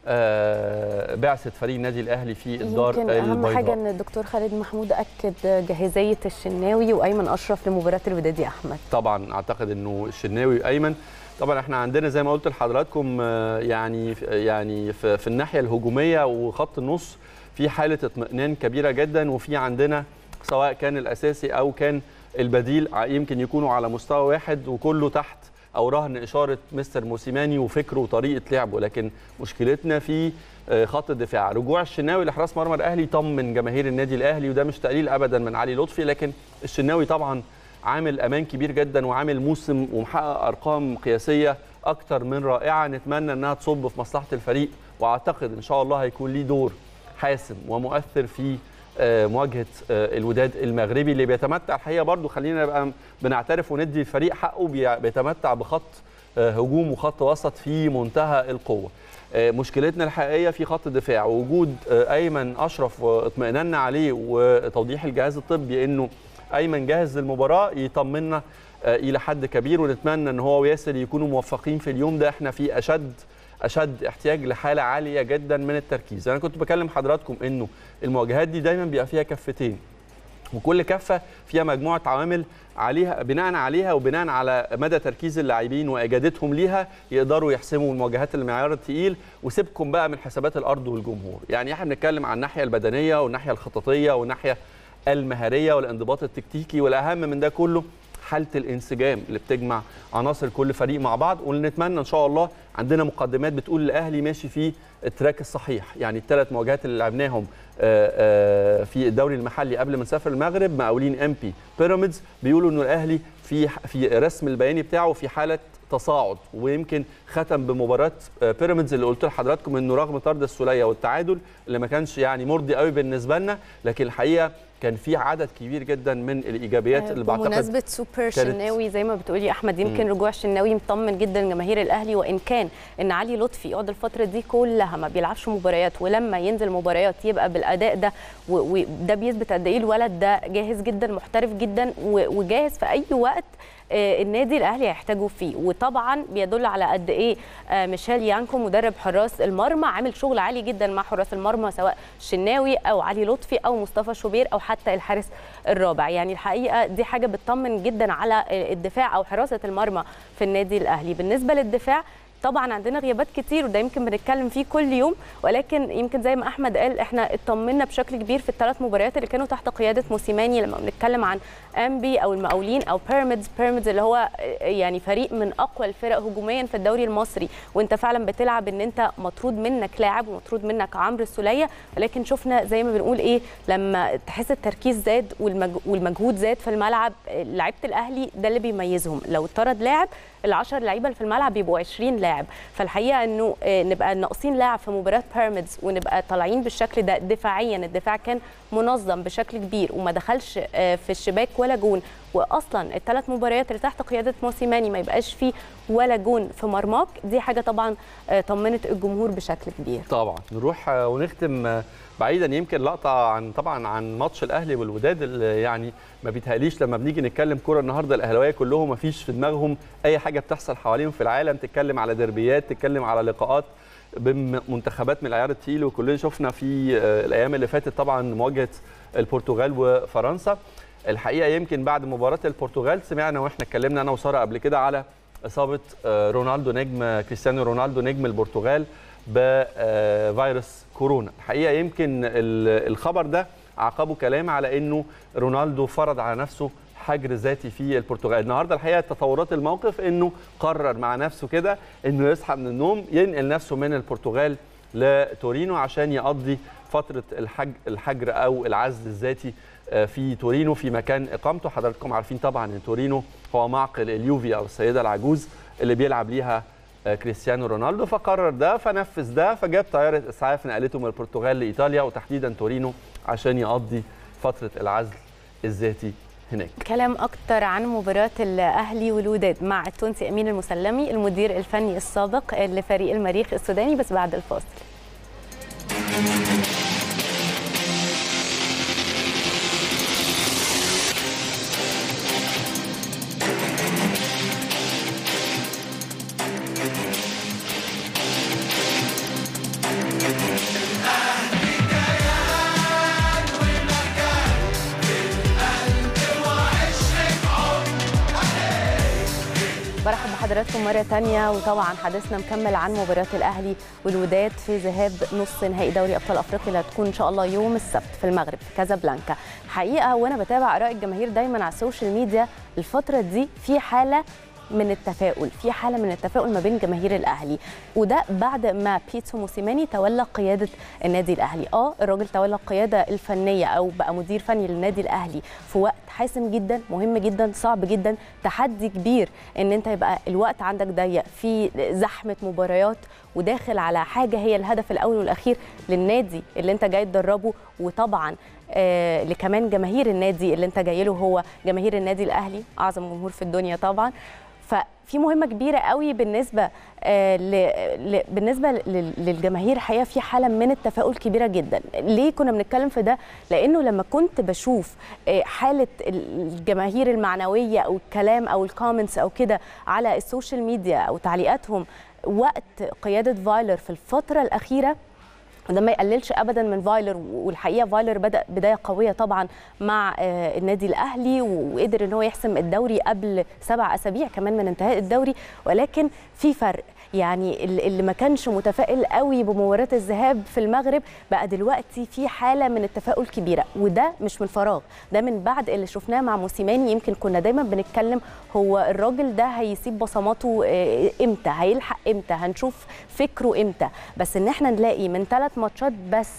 آه، بعثه فريق النادي الاهلي في الدار يمكن اهم حاجه البيضاء ان الدكتور خالد محمود اكد جاهزيه الشناوي وايمن اشرف لمباراه الوداد يا احمد طبعا اعتقد انه الشناوي وايمن طبعا احنا عندنا زي ما قلت لحضراتكم آه، يعني يعني في, في الناحيه الهجوميه وخط النص في حاله اطمئنان كبيره جدا وفي عندنا سواء كان الاساسي او كان البديل ع- يمكن يكونوا على مستوى واحد وكله تحت او رهن اشاره مستر موسيماني وفكره وطريقه لعبه لكن مشكلتنا في آه، خط الدفاع رجوع الشناوي لحراس مرمى الاهلي طمن جماهير النادي الاهلي وده مش تقليل ابدا من علي لطفي لكن الشناوي طبعا عامل امان كبير جدا وعامل موسم ومحقق ارقام قياسيه اكتر من رائعه نتمنى انها تصب في مصلحه الفريق واعتقد ان شاء الله هيكون ليه دور حاسم ومؤثر في آه، مواجهه آه، الوداد المغربي اللي بيتمتع الحقيقه برضو خلينا نبقى بنعترف وندي الفريق حقه بي- بيتمتع بخط آه، هجوم وخط وسط في منتهى القوه آه، مشكلتنا الحقيقيه في خط الدفاع وجود آه، ايمن اشرف واطمئناننا عليه وتوضيح الجهاز الطبي انه ايمن جاهز للمباراه يطمنا آه، الى حد كبير ونتمنى ان هو وياسر يكونوا موفقين في اليوم ده احنا في اشد اشد احتياج لحاله عاليه جدا من التركيز انا كنت بكلم حضراتكم انه المواجهات دي دايما بيبقى فيها كفتين وكل كفه فيها مجموعه عوامل عليها بناء عليها وبناء على مدى تركيز اللاعبين واجادتهم ليها يقدروا يحسموا المواجهات المعيار الثقيل وسيبكم بقى من حسابات الارض والجمهور يعني احنا بنتكلم عن الناحيه البدنيه والناحيه الخططيه والناحيه المهاريه والانضباط التكتيكي والاهم من ده كله حاله الانسجام اللي بتجمع عناصر كل فريق مع بعض ونتمنى ان شاء الله عندنا مقدمات بتقول الاهلي ماشي في التراك الصحيح يعني الثلاث مواجهات اللي لعبناهم آه، آه، في الدوري المحلي قبل ما نسافر المغرب مقاولين ام بي بيراميدز بيقولوا انه الاهلي في في رسم البياني بتاعه في حاله تصاعد ويمكن ختم بمباراه آه، بيراميدز اللي قلت لحضراتكم انه رغم طرد السوليه والتعادل اللي ما كانش يعني مرضي قوي بالنسبه لنا لكن الحقيقه كان في عدد كبير جدا من الايجابيات اللي بعتقد بمناسبه سوبر شناوي زي ما بتقولي يا احمد يمكن رجوع الشناوي مطمن جدا جماهير الاهلي وان كان ان علي لطفي يقعد الفتره دي كلها ما بيلعبش مباريات ولما ينزل مباريات يبقى بالاداء ده و- وده بيثبت قد ايه الولد ده جاهز جدا محترف جدا و- وجاهز في اي وقت آه، النادي الاهلي هيحتاجه فيه وطبعا بيدل على قد ايه آه، ميشيل يانكو مدرب حراس المرمى عامل شغل عالي جدا مع حراس المرمى سواء الشناوي او علي لطفي او مصطفى شوبير او حتى الحارس الرابع يعني الحقيقه دي حاجه بتطمن جدا على الدفاع او حراسه المرمى في النادي الاهلي بالنسبه للدفاع طبعا عندنا غيابات كتير وده يمكن بنتكلم فيه كل يوم ولكن يمكن زي ما احمد قال احنا اطمنا بشكل كبير في الثلاث مباريات اللي كانوا تحت قياده موسيماني لما بنتكلم عن امبي او المقاولين او بيراميدز بيراميدز اللي هو يعني فريق من اقوى الفرق هجوميا في الدوري المصري وانت فعلا بتلعب ان انت مطرود منك لاعب ومطرود منك عمرو السوليه ولكن شفنا زي ما بنقول ايه لما تحس التركيز زاد والمج- والمجهود زاد في الملعب لعيبه الاهلي ده اللي بيميزهم لو اتطرد لاعب ال10 لعيبه اللي في الملعب بيبقوا 20 لاعب فالحقيقه انه آه، نبقى ناقصين لاعب في مباراه بيراميدز ونبقى طالعين بالشكل ده دفاعيا الدفاع كان منظم بشكل كبير وما دخلش آه، في الشباك ولا جون واصلا الثلاث مباريات اللي تحت قياده موسيماني ما يبقاش فيه ولا جون في مرماك دي حاجه طبعا آه، طمنت الجمهور بشكل كبير طبعا نروح آه، ونختم آه، بعيدا يمكن لقطه عن طبعا عن ماتش الاهلي والوداد اللي يعني ما بيتهيأليش لما بنيجي نتكلم كوره النهارده الاهلاويه كلهم ما فيش في دماغهم اي حاجه بتحصل حواليهم في العالم تتكلم على دربيات تتكلم على لقاءات بمنتخبات من العيار التقيل وكلنا شفنا في آه، الايام اللي فاتت طبعا مواجهه البرتغال وفرنسا الحقيقه يمكن بعد مباراه البرتغال سمعنا واحنا اتكلمنا انا وساره قبل كده على اصابه آه، رونالدو نجم كريستيانو رونالدو نجم البرتغال بفيروس كورونا الحقيقه يمكن ال- الخبر ده عقبه كلام على انه رونالدو فرض على نفسه حجر ذاتي في البرتغال النهارده الحقيقه تطورات الموقف انه قرر مع نفسه كده انه يصحى من النوم ينقل نفسه من البرتغال لتورينو عشان يقضي فتره الحج الحجر او العزل الذاتي آه، في تورينو في مكان اقامته حضراتكم عارفين طبعا ان تورينو هو معقل اليوفي او السيده العجوز اللي بيلعب ليها آه، كريستيانو رونالدو فقرر ده فنفذ ده فجاب طياره اسعاف نقلته من البرتغال لايطاليا وتحديدا تورينو عشان يقضي فتره العزل الذاتي هناك كلام اكتر عن مباراه الاهلي والوداد مع التونسي امين المسلمي المدير الفني السابق لفريق المريخ السوداني بس بعد الفاصل برحب بحضراتكم مرة تانية وطبعا حديثنا مكمل عن مباراة الأهلي والوداد في ذهاب نص نهائي دوري أبطال أفريقيا اللي هتكون إن شاء الله يوم السبت في المغرب في كازابلانكا حقيقة وأنا بتابع آراء الجماهير دايما على السوشيال ميديا الفترة دي في حالة من التفاؤل في حاله من التفاؤل ما بين جماهير الاهلي وده بعد ما بيتسو موسيماني تولى قياده النادي الاهلي اه الراجل تولى القياده الفنيه او بقى مدير فني للنادي الاهلي في وقت حاسم جدا مهم جدا صعب جدا تحدي كبير ان انت يبقى الوقت عندك ضيق في زحمه مباريات وداخل على حاجه هي الهدف الاول والاخير للنادي اللي انت جاي تدربه وطبعا آه لكمان جماهير النادي اللي انت جاي له هو جماهير النادي الاهلي اعظم جمهور في الدنيا طبعا ففي مهمه كبيره قوي بالنسبه آه ل... ل... بالنسبه لل- للجماهير الحقيقه في حاله من التفاؤل كبيره جدا ليه كنا بنتكلم في ده لانه لما كنت بشوف آه حاله الجماهير المعنويه او الكلام او الكومنتس او كده على السوشيال ميديا او تعليقاتهم وقت قياده فايلر في الفتره الاخيره وده ما يقللش ابدا من فايلر والحقيقه فايلر بدا بدايه قويه طبعا مع آه، النادي الاهلي وقدر ان هو يحسم الدوري قبل سبع اسابيع كمان من انتهاء الدوري ولكن في فرق يعني ال- اللي ما كانش متفائل قوي بمباراه الذهاب في المغرب بقى دلوقتي في حاله من التفاؤل كبيره وده مش من فراغ ده من بعد اللي شفناه مع موسيماني يمكن كنا دايما بنتكلم هو الراجل ده هيسيب بصماته آه، امتى هيلحق امتى هنشوف فكره امتى بس ان احنا نلاقي من ثلاث ماتشات بس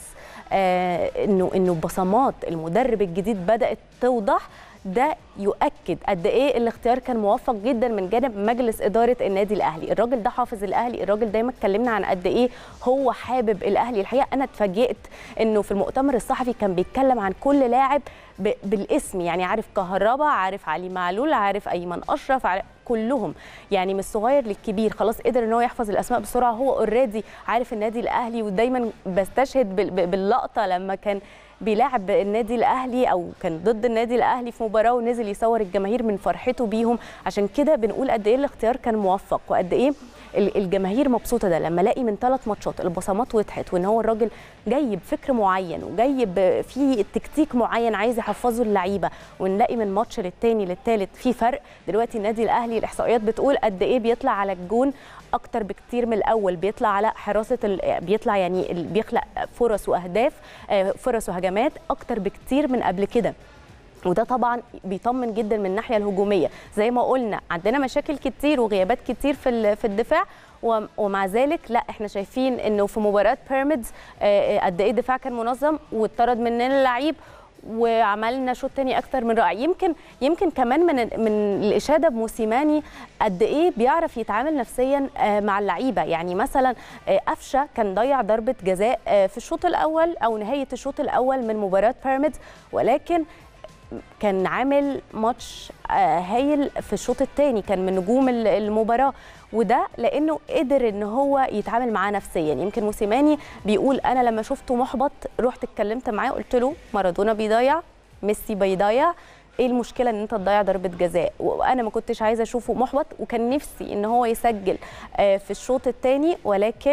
آه، انه انه بصمات المدرب الجديد بدات توضح ده يؤكد قد ايه الاختيار كان موفق جدا من جانب مجلس اداره النادي الاهلي الراجل ده حافظ الاهلي الراجل دايما اتكلمنا عن قد ايه هو حابب الاهلي الحقيقه انا اتفاجئت انه في المؤتمر الصحفي كان بيتكلم عن كل لاعب ب- بالاسم يعني عارف كهربا عارف علي معلول عارف ايمن اشرف عارف كلهم يعني من الصغير للكبير خلاص قدر ان هو يحفظ الاسماء بسرعه هو اوريدي عارف النادي الاهلي ودايما بستشهد بال- ب- باللقطه لما كان بيلاعب النادي الاهلي او كان ضد النادي الاهلي في مباراه ونزل يصور الجماهير من فرحته بيهم عشان كده بنقول قد ايه الاختيار كان موفق وقد ايه ال- الجماهير مبسوطه ده لما الاقي من ثلاث ماتشات البصمات وضحت وان هو الراجل جاي بفكر معين وجاي ب- في تكتيك معين عايز يحفظه اللعيبه ونلاقي من ماتش للتاني للتالت في فرق دلوقتي النادي الاهلي الاحصائيات بتقول قد ايه بيطلع على الجون اكتر بكتير من الاول بيطلع على حراسه ال- بيطلع يعني ال- بيخلق فرص واهداف آه، فرص وهجمات اكتر بكتير من قبل كده وده طبعا بيطمن جدا من الناحيه الهجوميه زي ما قلنا عندنا مشاكل كتير وغيابات كتير في ال- في الدفاع وم- ومع ذلك لا احنا شايفين انه في مباراه بيراميدز آه، آه، قد ايه الدفاع كان منظم واتطرد مننا اللعيب وعملنا شوط تاني اكتر من رائع يمكن يمكن كمان من من الاشاده بموسيماني قد ايه بيعرف يتعامل نفسيا آه، مع اللعيبه يعني مثلا آه، قفشه كان ضيع ضربه جزاء آه، في الشوط الاول او نهايه الشوط الاول من مباراه بيراميدز ولكن كان عامل ماتش آه، هايل في الشوط الثاني كان من نجوم ال- المباراه وده لانه قدر ان هو يتعامل معاه نفسيا يمكن موسيماني بيقول انا لما شفته محبط رحت اتكلمت معاه قلت له مارادونا بيضيع ميسي بيضيع ايه المشكله ان انت تضيع ضربه جزاء وانا ما كنتش عايزه اشوفه محبط وكان نفسي ان هو يسجل آه، في الشوط الثاني ولكن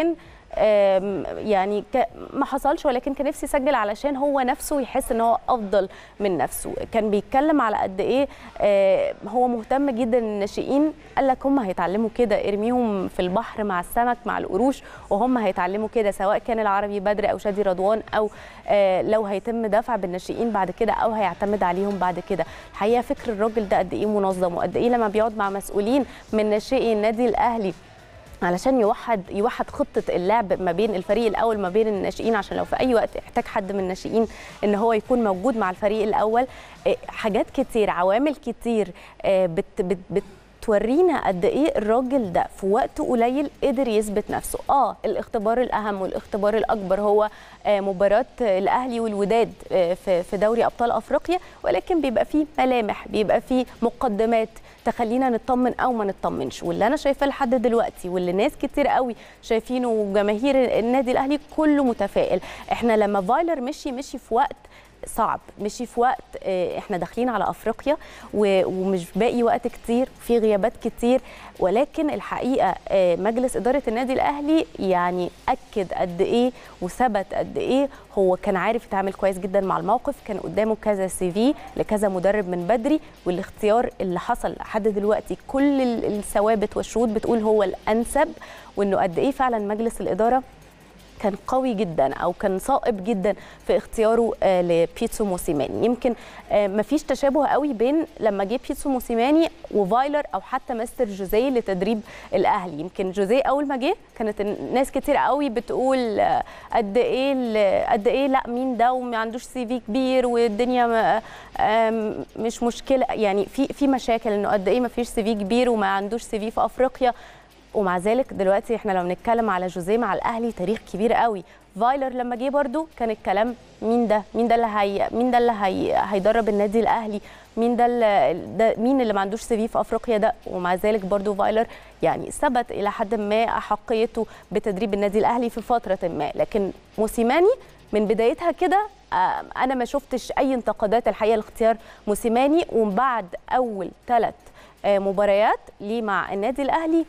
آم، يعني ك- ما حصلش ولكن كان نفسي يسجل علشان هو نفسه يحس ان هو افضل من نفسه كان بيتكلم على قد ايه آه، هو مهتم جدا الناشئين قال لك هم هيتعلموا كده ارميهم في البحر مع السمك مع القروش وهم هيتعلموا كده سواء كان العربي بدر او شادي رضوان او آه، لو هيتم دفع بالناشئين بعد كده او هيعتمد عليهم بعد كده الحقيقه فكر الراجل ده قد ايه منظم وقد ايه لما بيقعد مع مسؤولين من ناشئي النادي الاهلي علشان يوحد يوحد خطه اللعب ما بين الفريق الاول ما بين الناشئين عشان لو في اي وقت احتاج حد من الناشئين ان هو يكون موجود مع الفريق الاول إيه، حاجات كتير عوامل كتير آه، بت بت بت تورينا قد ايه الراجل ده في وقت قليل قدر يثبت نفسه اه الاختبار الاهم والاختبار الاكبر هو آه، مباراه الاهلي والوداد آه، في في دوري ابطال افريقيا ولكن بيبقى فيه ملامح بيبقى فيه مقدمات تخلينا نطمن او ما نطمنش واللي انا شايفاه لحد دلوقتي واللي ناس كتير قوي شايفينه وجماهير النادي الاهلي كله متفائل احنا لما فايلر مشي مشي في وقت صعب مشي في وقت آه، احنا داخلين على افريقيا و- ومش باقي وقت كتير في غيابات كتير ولكن الحقيقه آه، مجلس اداره النادي الاهلي يعني اكد قد ايه وثبت قد ايه هو كان عارف يتعامل كويس جدا مع الموقف كان قدامه كذا سي في لكذا مدرب من بدري والاختيار اللي حصل لحد دلوقتي كل ال- الثوابت والشروط بتقول هو الانسب وانه قد ايه فعلا مجلس الاداره كان قوي جدا او كان صائب جدا في اختياره آه، لبيتسو موسيماني يمكن آه، مفيش تشابه قوي بين لما جه بيتسو موسيماني وفايلر او حتى مستر جوزيه لتدريب الاهلي يمكن جوزيه اول ما جه كانت الناس كتير قوي بتقول آه، قد ايه ال- قد ايه لا مين ده وما عندوش سي في كبير والدنيا ما- آم، مش مشكله يعني في في مشاكل انه قد ايه ما فيش سي في كبير وما عندوش سي في في افريقيا ومع ذلك دلوقتي احنا لو بنتكلم على جوزيه مع الاهلي تاريخ كبير قوي فايلر لما جه برده كان الكلام مين ده مين ده اللي هي مين ده اللي هي هيدرب النادي الاهلي مين ده اللي ده مين اللي ما عندوش سي في في افريقيا ده ومع ذلك برده فايلر يعني ثبت الى حد ما احقيته بتدريب النادي الاهلي في فتره ما لكن موسيماني من بدايتها كده آه، انا ما شفتش اي انتقادات الحقيقه لاختيار موسيماني وبعد اول ثلاث مباريات ليه مع النادي الاهلي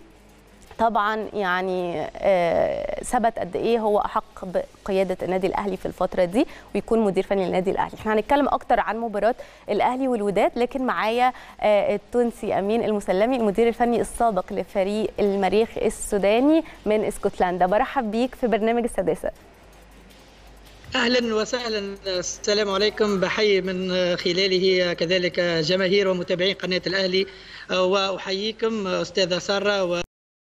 طبعا يعني آه، ثبت قد ايه هو احق بقياده النادي الاهلي في الفتره دي ويكون مدير فني للنادي الاهلي احنا هنتكلم اكتر عن مباراه الاهلي والوداد لكن معايا آه، التونسي امين المسلمي المدير الفني السابق لفريق المريخ السوداني من اسكتلندا برحب بيك في برنامج السادسه اهلا وسهلا السلام عليكم بحيي من خلاله كذلك جماهير ومتابعين قناه الاهلي واحييكم استاذه ساره و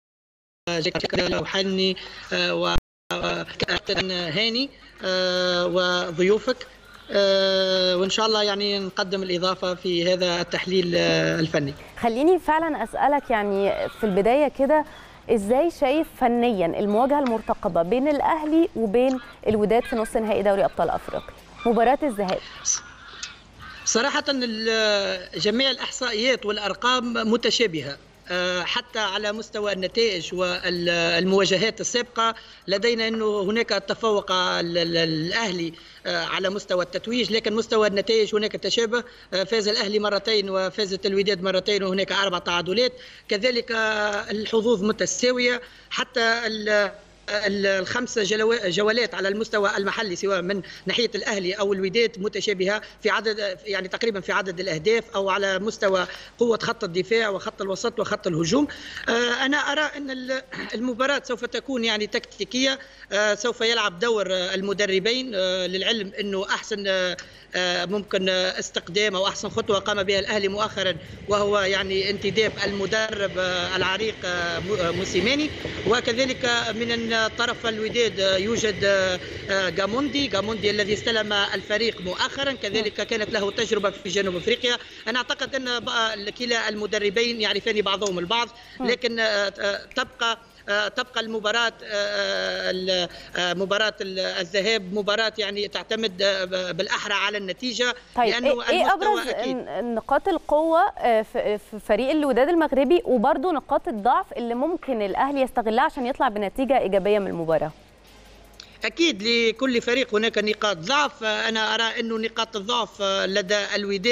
وحني وكابتن هاني وضيوفك وان شاء الله يعني نقدم الاضافه في هذا التحليل الفني خليني فعلا اسالك يعني في البدايه كده ازاي شايف فنيا المواجهه المرتقبه بين الاهلي وبين الوداد في نص نهائي دوري ابطال افريقيا مباراه الذهاب صراحه جميع الاحصائيات والارقام متشابهه حتى على مستوى النتائج والمواجهات السابقة لدينا أنه هناك تفوق الأهلي على مستوى التتويج لكن مستوى النتائج هناك تشابه فاز الأهلي مرتين وفازت الوداد مرتين وهناك أربع تعادلات كذلك الحظوظ متساوية حتى الخمس جولات على المستوى المحلي سواء من ناحيه الاهلي او الوداد متشابهه في عدد يعني تقريبا في عدد الاهداف او على مستوى قوه خط الدفاع وخط الوسط وخط الهجوم انا ارى ان المباراه سوف تكون يعني تكتيكيه سوف يلعب دور المدربين للعلم انه احسن ممكن استقدام او احسن خطوه قام بها الاهلي مؤخرا وهو يعني انتداب المدرب العريق موسيماني وكذلك من طرف الوداد يوجد جاموندي جاموندي الذي استلم الفريق مؤخرا كذلك كانت له تجربه في جنوب افريقيا انا اعتقد ان كلا المدربين يعرفان بعضهم البعض لكن تبقى تبقى المباراة مباراة الذهاب مباراة يعني تعتمد بالأحرى على النتيجة طيب لأنه إيه أبرز أكيد. نقاط القوة في فريق الوداد المغربي وبرضه نقاط الضعف اللي ممكن الأهلي يستغلها عشان يطلع بنتيجة إيجابية من المباراة اكيد لكل فريق هناك نقاط ضعف انا ارى انه نقاط الضعف لدى الوداد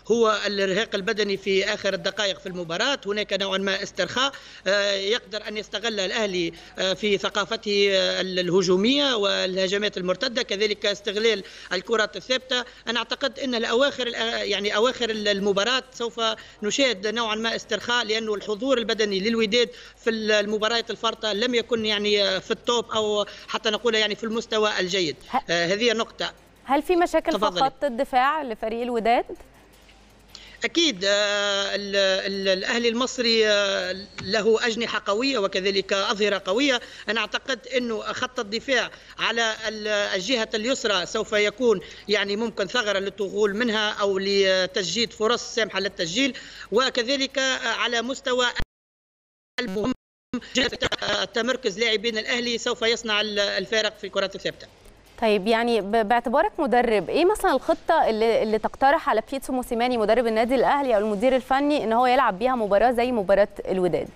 هو الارهاق البدني في اخر الدقائق في المباراه هناك نوعا ما استرخاء يقدر ان يستغل الاهلي في ثقافته الهجوميه والهجمات المرتده كذلك استغلال الكرات الثابته انا اعتقد ان الاواخر يعني اواخر المباراه سوف نشاهد نوعا ما استرخاء لانه الحضور البدني للوداد في المباريات الفارطه لم يكن يعني في التوب او حتى نقول يعني في المستوى الجيد هذه نقطه هل في مشاكل في خط الدفاع لفريق الوداد؟ اكيد الاهلي المصري له اجنحه قويه وكذلك اظهره قويه انا اعتقد انه خط الدفاع على الجهه اليسرى سوف يكون يعني ممكن ثغره للدخول منها او لتسجيل فرص سامحه للتسجيل وكذلك على مستوى المهم تمركز لاعبين الاهلي سوف يصنع الفارق في الكرات الثابته طيب يعني باعتبارك مدرب ايه مثلا الخطه اللي, اللي تقترح على بيتسو موسيماني مدرب النادي الاهلي او المدير الفني ان هو يلعب بيها مباراه زي مباراه الوداد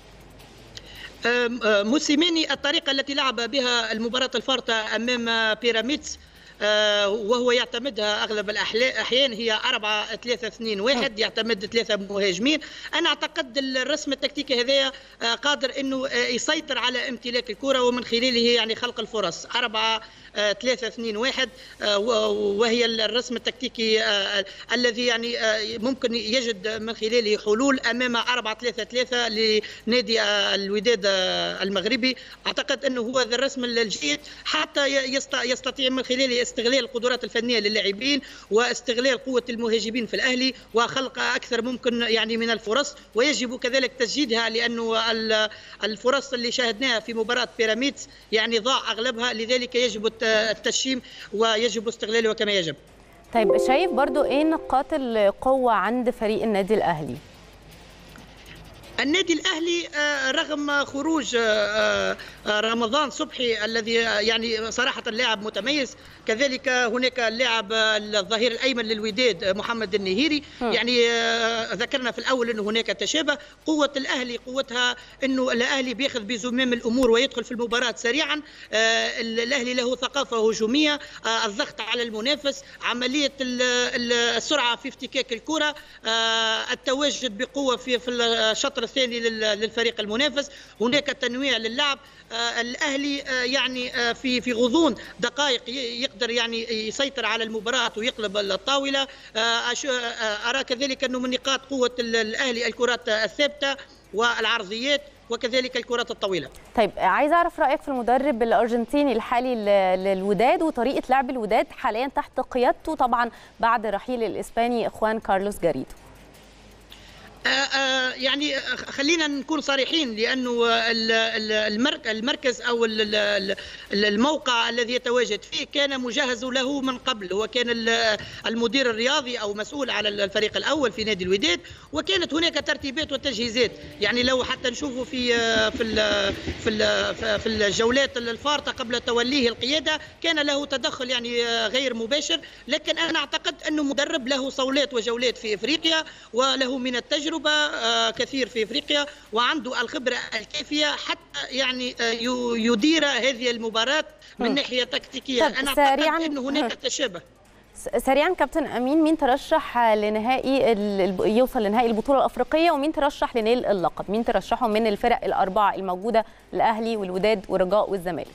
موسيماني الطريقه التي لعب بها المباراه الفارطه امام بيراميدز وهو يعتمدها اغلب الاحيان هي 4 3 2 1 يعتمد ثلاثه مهاجمين انا اعتقد الرسم التكتيكي هذايا قادر انه يسيطر على امتلاك الكره ومن خلاله يعني خلق الفرص 4 3 2 1 وهي الرسم التكتيكي الذي يعني ممكن يجد من خلاله حلول امام 4 3 3 لنادي الوداد المغربي اعتقد انه هو ذا الرسم الجيد حتى يستطيع من خلاله استغلال القدرات الفنيه للاعبين واستغلال قوه المهاجمين في الاهلي وخلق اكثر ممكن يعني من الفرص ويجب كذلك تسجيلها لانه الفرص اللي شاهدناها في مباراه بيراميدز يعني ضاع اغلبها لذلك يجب التشييم ويجب استغلاله كما يجب طيب شايف برضو ايه نقاط القوه عند فريق النادي الاهلي النادي الاهلي رغم خروج رمضان صبحي الذي يعني صراحه لاعب متميز كذلك هناك اللاعب الظهير الايمن للوداد محمد النهيري يعني ذكرنا في الاول انه هناك تشابه قوه الاهلي قوتها انه الاهلي بياخذ بزمام الامور ويدخل في المباراه سريعا الاهلي له ثقافه هجوميه الضغط على المنافس عمليه السرعه في افتكاك الكره التواجد بقوه في في الشطر الثاني للفريق المنافس هناك تنويع للعب الاهلي يعني في في غضون دقائق يقدر يعني يسيطر على المباراه ويقلب الطاوله ارى كذلك انه من نقاط قوه الاهلي الكرات الثابته والعرضيات وكذلك الكرات الطويله. طيب عايز اعرف رايك في المدرب الارجنتيني الحالي للوداد وطريقه لعب الوداد حاليا تحت قيادته طبعا بعد رحيل الاسباني اخوان كارلوس جاريدو. يعني خلينا نكون صريحين لانه المركز او الموقع الذي يتواجد فيه كان مجهز له من قبل هو كان المدير الرياضي او مسؤول على الفريق الاول في نادي الوداد وكانت هناك ترتيبات وتجهيزات يعني لو حتى نشوفوا في في في في الجولات الفارطه قبل توليه القياده كان له تدخل يعني غير مباشر لكن انا اعتقد انه مدرب له صولات وجولات في افريقيا وله من التجربه تجربة كثير في افريقيا وعنده الخبره الكافيه حتى يعني يدير هذه المباراه من ناحيه تكتيكيه انا اعتقد انه هناك تشابه سريعا كابتن امين مين ترشح لنهائي يوصل لنهائي البطوله الافريقيه ومين ترشح لنيل اللقب مين ترشحهم من الفرق الاربعه الموجوده الاهلي والوداد والرجاء والزمالك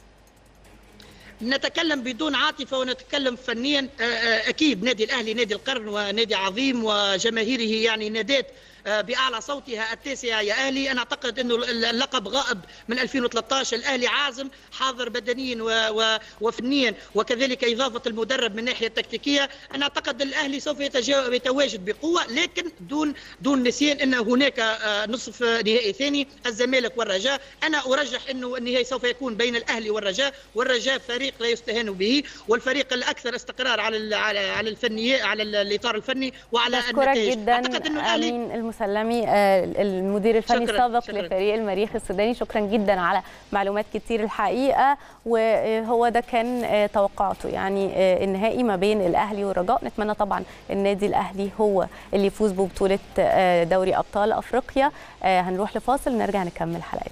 نتكلم بدون عاطفة ونتكلم فنيا أكيد نادي الأهلي نادي القرن ونادي عظيم وجماهيره يعني نادات باعلى صوتها التاسعه يا اهلي انا اعتقد انه اللقب غائب من 2013 الاهلي عازم حاضر بدنيا وفنيا وكذلك اضافه المدرب من الناحيه التكتيكيه انا اعتقد الاهلي سوف يتواجد بقوه لكن دون دون نسيان ان هناك نصف نهائي ثاني الزمالك والرجاء انا ارجح انه النهائي سوف يكون بين الاهلي والرجاء والرجاء فريق لا يستهان به والفريق الاكثر استقرار على على الفنيه على الاطار الفني وعلى النتائج جدا اعتقد انه الاهلي المسلمي المدير الفني السابق لفريق المريخ السوداني شكرا جدا على معلومات كتير الحقيقه وهو ده كان توقعاته يعني النهائي ما بين الاهلي والرجاء نتمنى طبعا النادي الاهلي هو اللي يفوز ببطوله دوري ابطال افريقيا هنروح لفاصل نرجع نكمل حلقتنا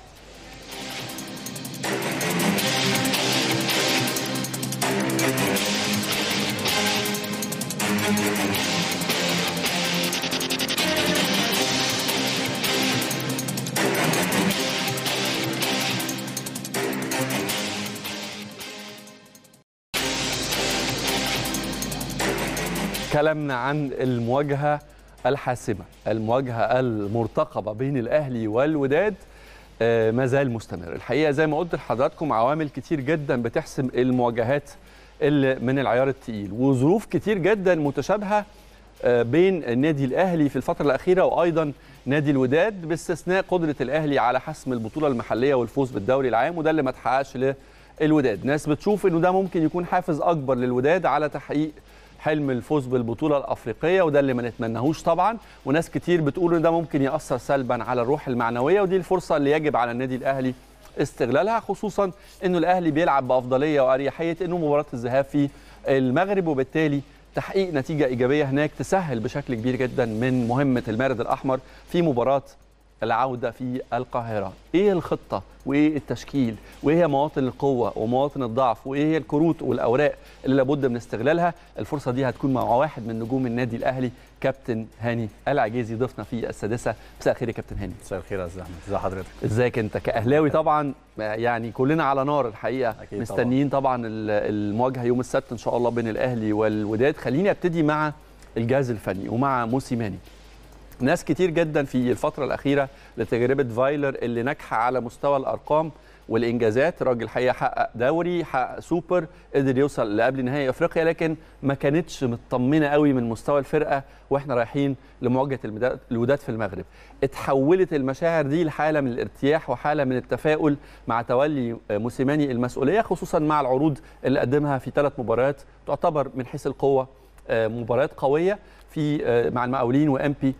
كلامنا عن المواجهه الحاسمه المواجهه المرتقبه بين الاهلي والوداد آه، ما زال مستمر الحقيقه زي ما قلت لحضراتكم عوامل كتير جدا بتحسم المواجهات اللي من العيار التقيل وظروف كتير جدا متشابهه آه، بين النادي الاهلي في الفتره الاخيره وايضا نادي الوداد باستثناء قدره الاهلي على حسم البطوله المحليه والفوز بالدوري العام وده اللي ما اتحققش للوداد ناس بتشوف انه ده ممكن يكون حافز اكبر للوداد على تحقيق حلم الفوز بالبطوله الافريقيه وده اللي ما نتمناهوش طبعا وناس كتير بتقول ان ده ممكن ياثر سلبا على الروح المعنويه ودي الفرصه اللي يجب على النادي الاهلي استغلالها خصوصا انه الاهلي بيلعب بافضليه واريحيه انه مباراه الذهاب في المغرب وبالتالي تحقيق نتيجه ايجابيه هناك تسهل بشكل كبير جدا من مهمه المارد الاحمر في مباراه العوده في القاهره ايه الخطه وايه التشكيل وايه هي مواطن القوه ومواطن الضعف وايه هي الكروت والاوراق اللي لابد من استغلالها الفرصه دي هتكون مع واحد من نجوم النادي الاهلي كابتن هاني العجيزي ضيفنا في السادسه مساء الخير يا كابتن هاني مساء الخير يا استاذ احمد ازي حضرتك ازيك انت كاهلاوي طبعا يعني كلنا على نار الحقيقه أكيد مستنيين طبعا ال- المواجهه يوم السبت ان شاء الله بين الاهلي والوداد خليني ابتدي مع الجهاز الفني ومع موسيماني ناس كتير جدا في الفتره الاخيره لتجربه فايلر اللي ناجحه على مستوى الارقام والانجازات راجل حقيقه حقق دوري حقق سوبر قدر يوصل لقبل نهائي افريقيا لكن ما كانتش مطمنه قوي من مستوى الفرقه واحنا رايحين لمواجهه المدا- الوداد في المغرب اتحولت المشاعر دي لحاله من الارتياح وحاله من التفاؤل مع تولي موسيماني المسؤوليه خصوصا مع العروض اللي قدمها في ثلاث مباريات تعتبر من حيث القوه آه، مباريات قويه في آه، مع المقاولين وامبي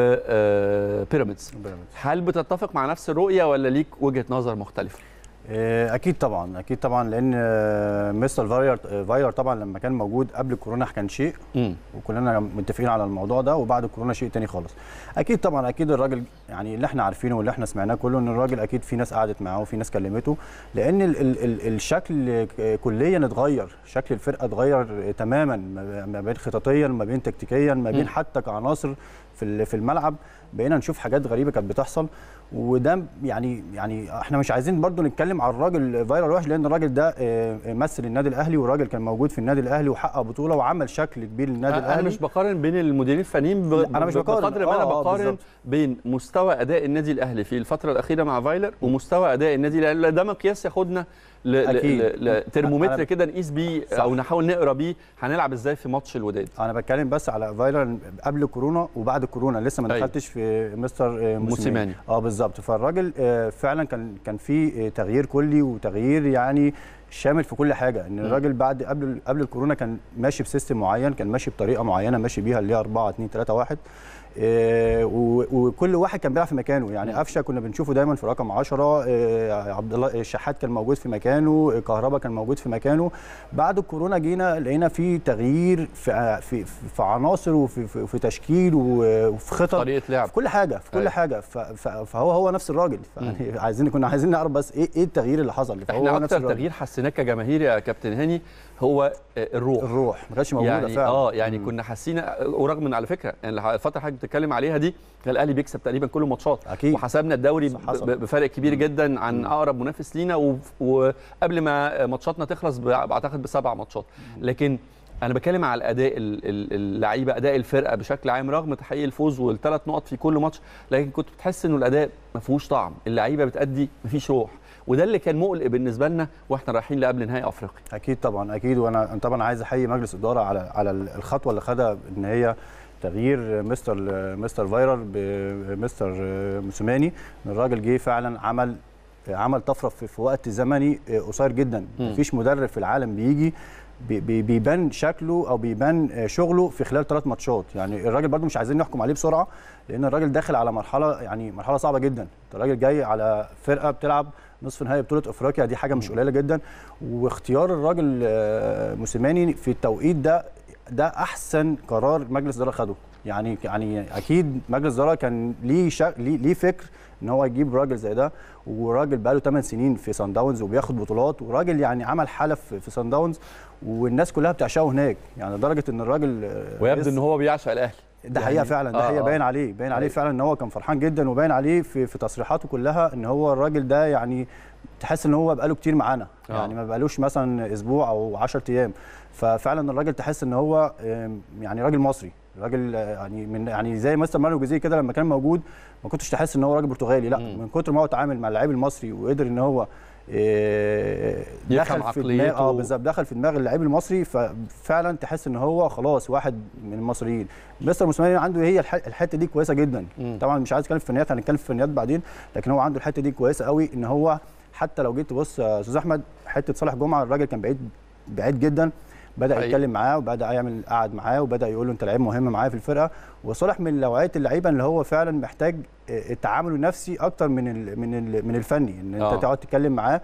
وبيراميدز بيراميدز. هل بتتفق مع نفس الرؤيه ولا ليك وجهه نظر مختلفه آه، اكيد طبعا اكيد طبعا لان آه، مستر فايلر آه، فايلر طبعا لما كان موجود قبل الكورونا كان شيء امم وكلنا متفقين على الموضوع ده وبعد الكورونا شيء تاني خالص اكيد طبعا اكيد الراجل يعني اللي احنا عارفينه واللي احنا سمعناه كله ان الراجل اكيد في ناس قعدت معاه وفي ناس كلمته لان ال ال ال الشكل كليا اتغير شكل الفرقه اتغير تماما ما- ما بين خططيا ما بين تكتيكيا ما مم. بين حتى كعناصر في ال- في الملعب بقينا نشوف حاجات غريبه كانت بتحصل وده يعني يعني احنا مش عايزين برضو نتكلم على الراجل فايرال وحش لان الراجل ده آه، مثل النادي الاهلي وراجل كان موجود في النادي الاهلي وحقق بطوله وعمل شكل كبير للنادي انا الاهلي مش بقارن بين المديرين الفنيين ب... لا، أنا مش ب- بقارن. بقدر ما انا آه، آه، بقارن بالظبط. بين مستوى اداء النادي الاهلي في الفتره الاخيره مع فايلر ومستوى اداء النادي الاهلي ده مقياس ياخدنا ل... أكيد. ل... ل... ترمومتر أنا- كده نقيس بيه صح. او نحاول نقرا بيه هنلعب ازاي في ماتش الوداد انا بتكلم بس على فايرال قبل الكورونا وبعد الكورونا لسه ما أيوة. دخلتش في مستر آه، موسيماني. موسيماني اه بالظبط فالراجل آه، فعلا كان كان في آه، تغيير كلي وتغيير يعني شامل في كل حاجه ان الراجل بعد قبل قبل الكورونا كان ماشي بسيستم معين كان ماشي بطريقه معينه ماشي بيها اللي هي 4 2 3 1 آه، و- وكل واحد كان بيلعب في مكانه يعني قفشه كنا بنشوفه دايما في رقم 10 آه، عبد الله الشحات كان موجود في مكانه آه، كهربا كان موجود في مكانه بعد الكورونا جينا لقينا في تغيير في في في عناصر وفي في, في تشكيل وفي خطط طريقه لعب في كل حاجه في كل أيوة. حاجه ف- ف- فهو هو نفس الراجل يعني عايزين كنا عايزين نعرف بس ايه ايه التغيير اللي حصل فهو احنا هو نفس اكتر الراجل. تغيير حسيناه كجماهير يا كابتن هاني هو آه، الروح الروح ما كانتش موجوده يعني فعلا اه يعني مم. كنا حاسين ورغم ان على فكره يعني الفتره اللي حضرتك بتتكلم عليها دي كان الاهلي بيكسب تقريبا كل الماتشات أكيد. وحسبنا الدوري صح، ب- حصل. ب- بفرق كبير جدا عن اقرب منافس لينا و- وقبل ما ماتشاتنا تخلص ب- بعتقد بسبع ماتشات لكن انا بتكلم على الاداء ال- ال- اللعيبه اداء الفرقه بشكل عام رغم تحقيق الفوز والثلاث نقط في كل ماتش لكن كنت بتحس انه الاداء ما فيهوش طعم اللعيبه بتادي ما فيش روح وده اللي كان مقلق بالنسبه لنا واحنا رايحين لقبل نهائي افريقيا اكيد طبعا اكيد وانا أنا طبعا عايز احيي مجلس الاداره على على الخطوه اللي خدها ان هي تغيير مستر مستر فايرال بمستر موسيماني ان الراجل جه فعلا عمل عمل طفره في, في وقت زمني قصير جدا مم. مفيش مدرب في العالم بيجي بي- بي- بيبان شكله او بيبان شغله في خلال ثلاث ماتشات يعني الراجل برضو مش عايزين نحكم عليه بسرعه لان الراجل داخل على مرحله يعني مرحله صعبه جدا الراجل جاي على فرقه بتلعب نصف نهائي بطوله افريقيا دي حاجه مش قليله جدا واختيار الراجل آه، موسيماني في التوقيت ده ده احسن قرار مجلس اداره خده يعني يعني اكيد مجلس اداره كان ليه شا... ليه ليه فكر ان هو يجيب راجل زي ده وراجل بقاله 8 سنين في سان داونز وبياخد بطولات وراجل يعني عمل حاله في في سان داونز والناس كلها بتعشقه هناك يعني لدرجه ان الراجل آه، ويبدو ان هو بيعشق الاهلي ده حقيقه فعلا ده آه، حقيقه آه. باين عليه باين عليه أيوة. فعلا ان هو كان فرحان جدا وباين عليه في في تصريحاته كلها ان هو الراجل ده يعني تحس ان هو بقاله كتير معانا آه. يعني ما بقالوش مثلا اسبوع او 10 ايام ففعلا الراجل تحس ان هو آم، يعني راجل مصري راجل آه، يعني من يعني زي مستر مانو جوزيه كده لما كان موجود ما كنتش تحس ان هو راجل برتغالي لا مم. من كتر ما هو اتعامل مع اللاعب المصري وقدر ان هو آه، يفهم دخل في عقليته. دماغ اه بالظبط دخل في دماغ اللاعب المصري ففعلا تحس ان هو خلاص واحد من المصريين مستر موسيماني عنده هي الح- الحته دي كويسه جدا مم. طبعا مش عايز اتكلم في فنيات هنتكلم في فنيات بعدين لكن هو عنده الحته دي كويسه قوي ان هو حتى لو جيت تبص يا استاذ احمد حته صالح جمعه الراجل كان بعيد بعيد جدا بدا حقيقي. يتكلم معاه وبدا يعمل قعد معاه وبدا يقول له انت لعيب مهم معايا في الفرقه وصالح من نوعيه اللعيبه اللي هو فعلا محتاج آه، التعامل النفسي اكتر من ال من ال من الفني ان انت آه. تقعد تتكلم معاه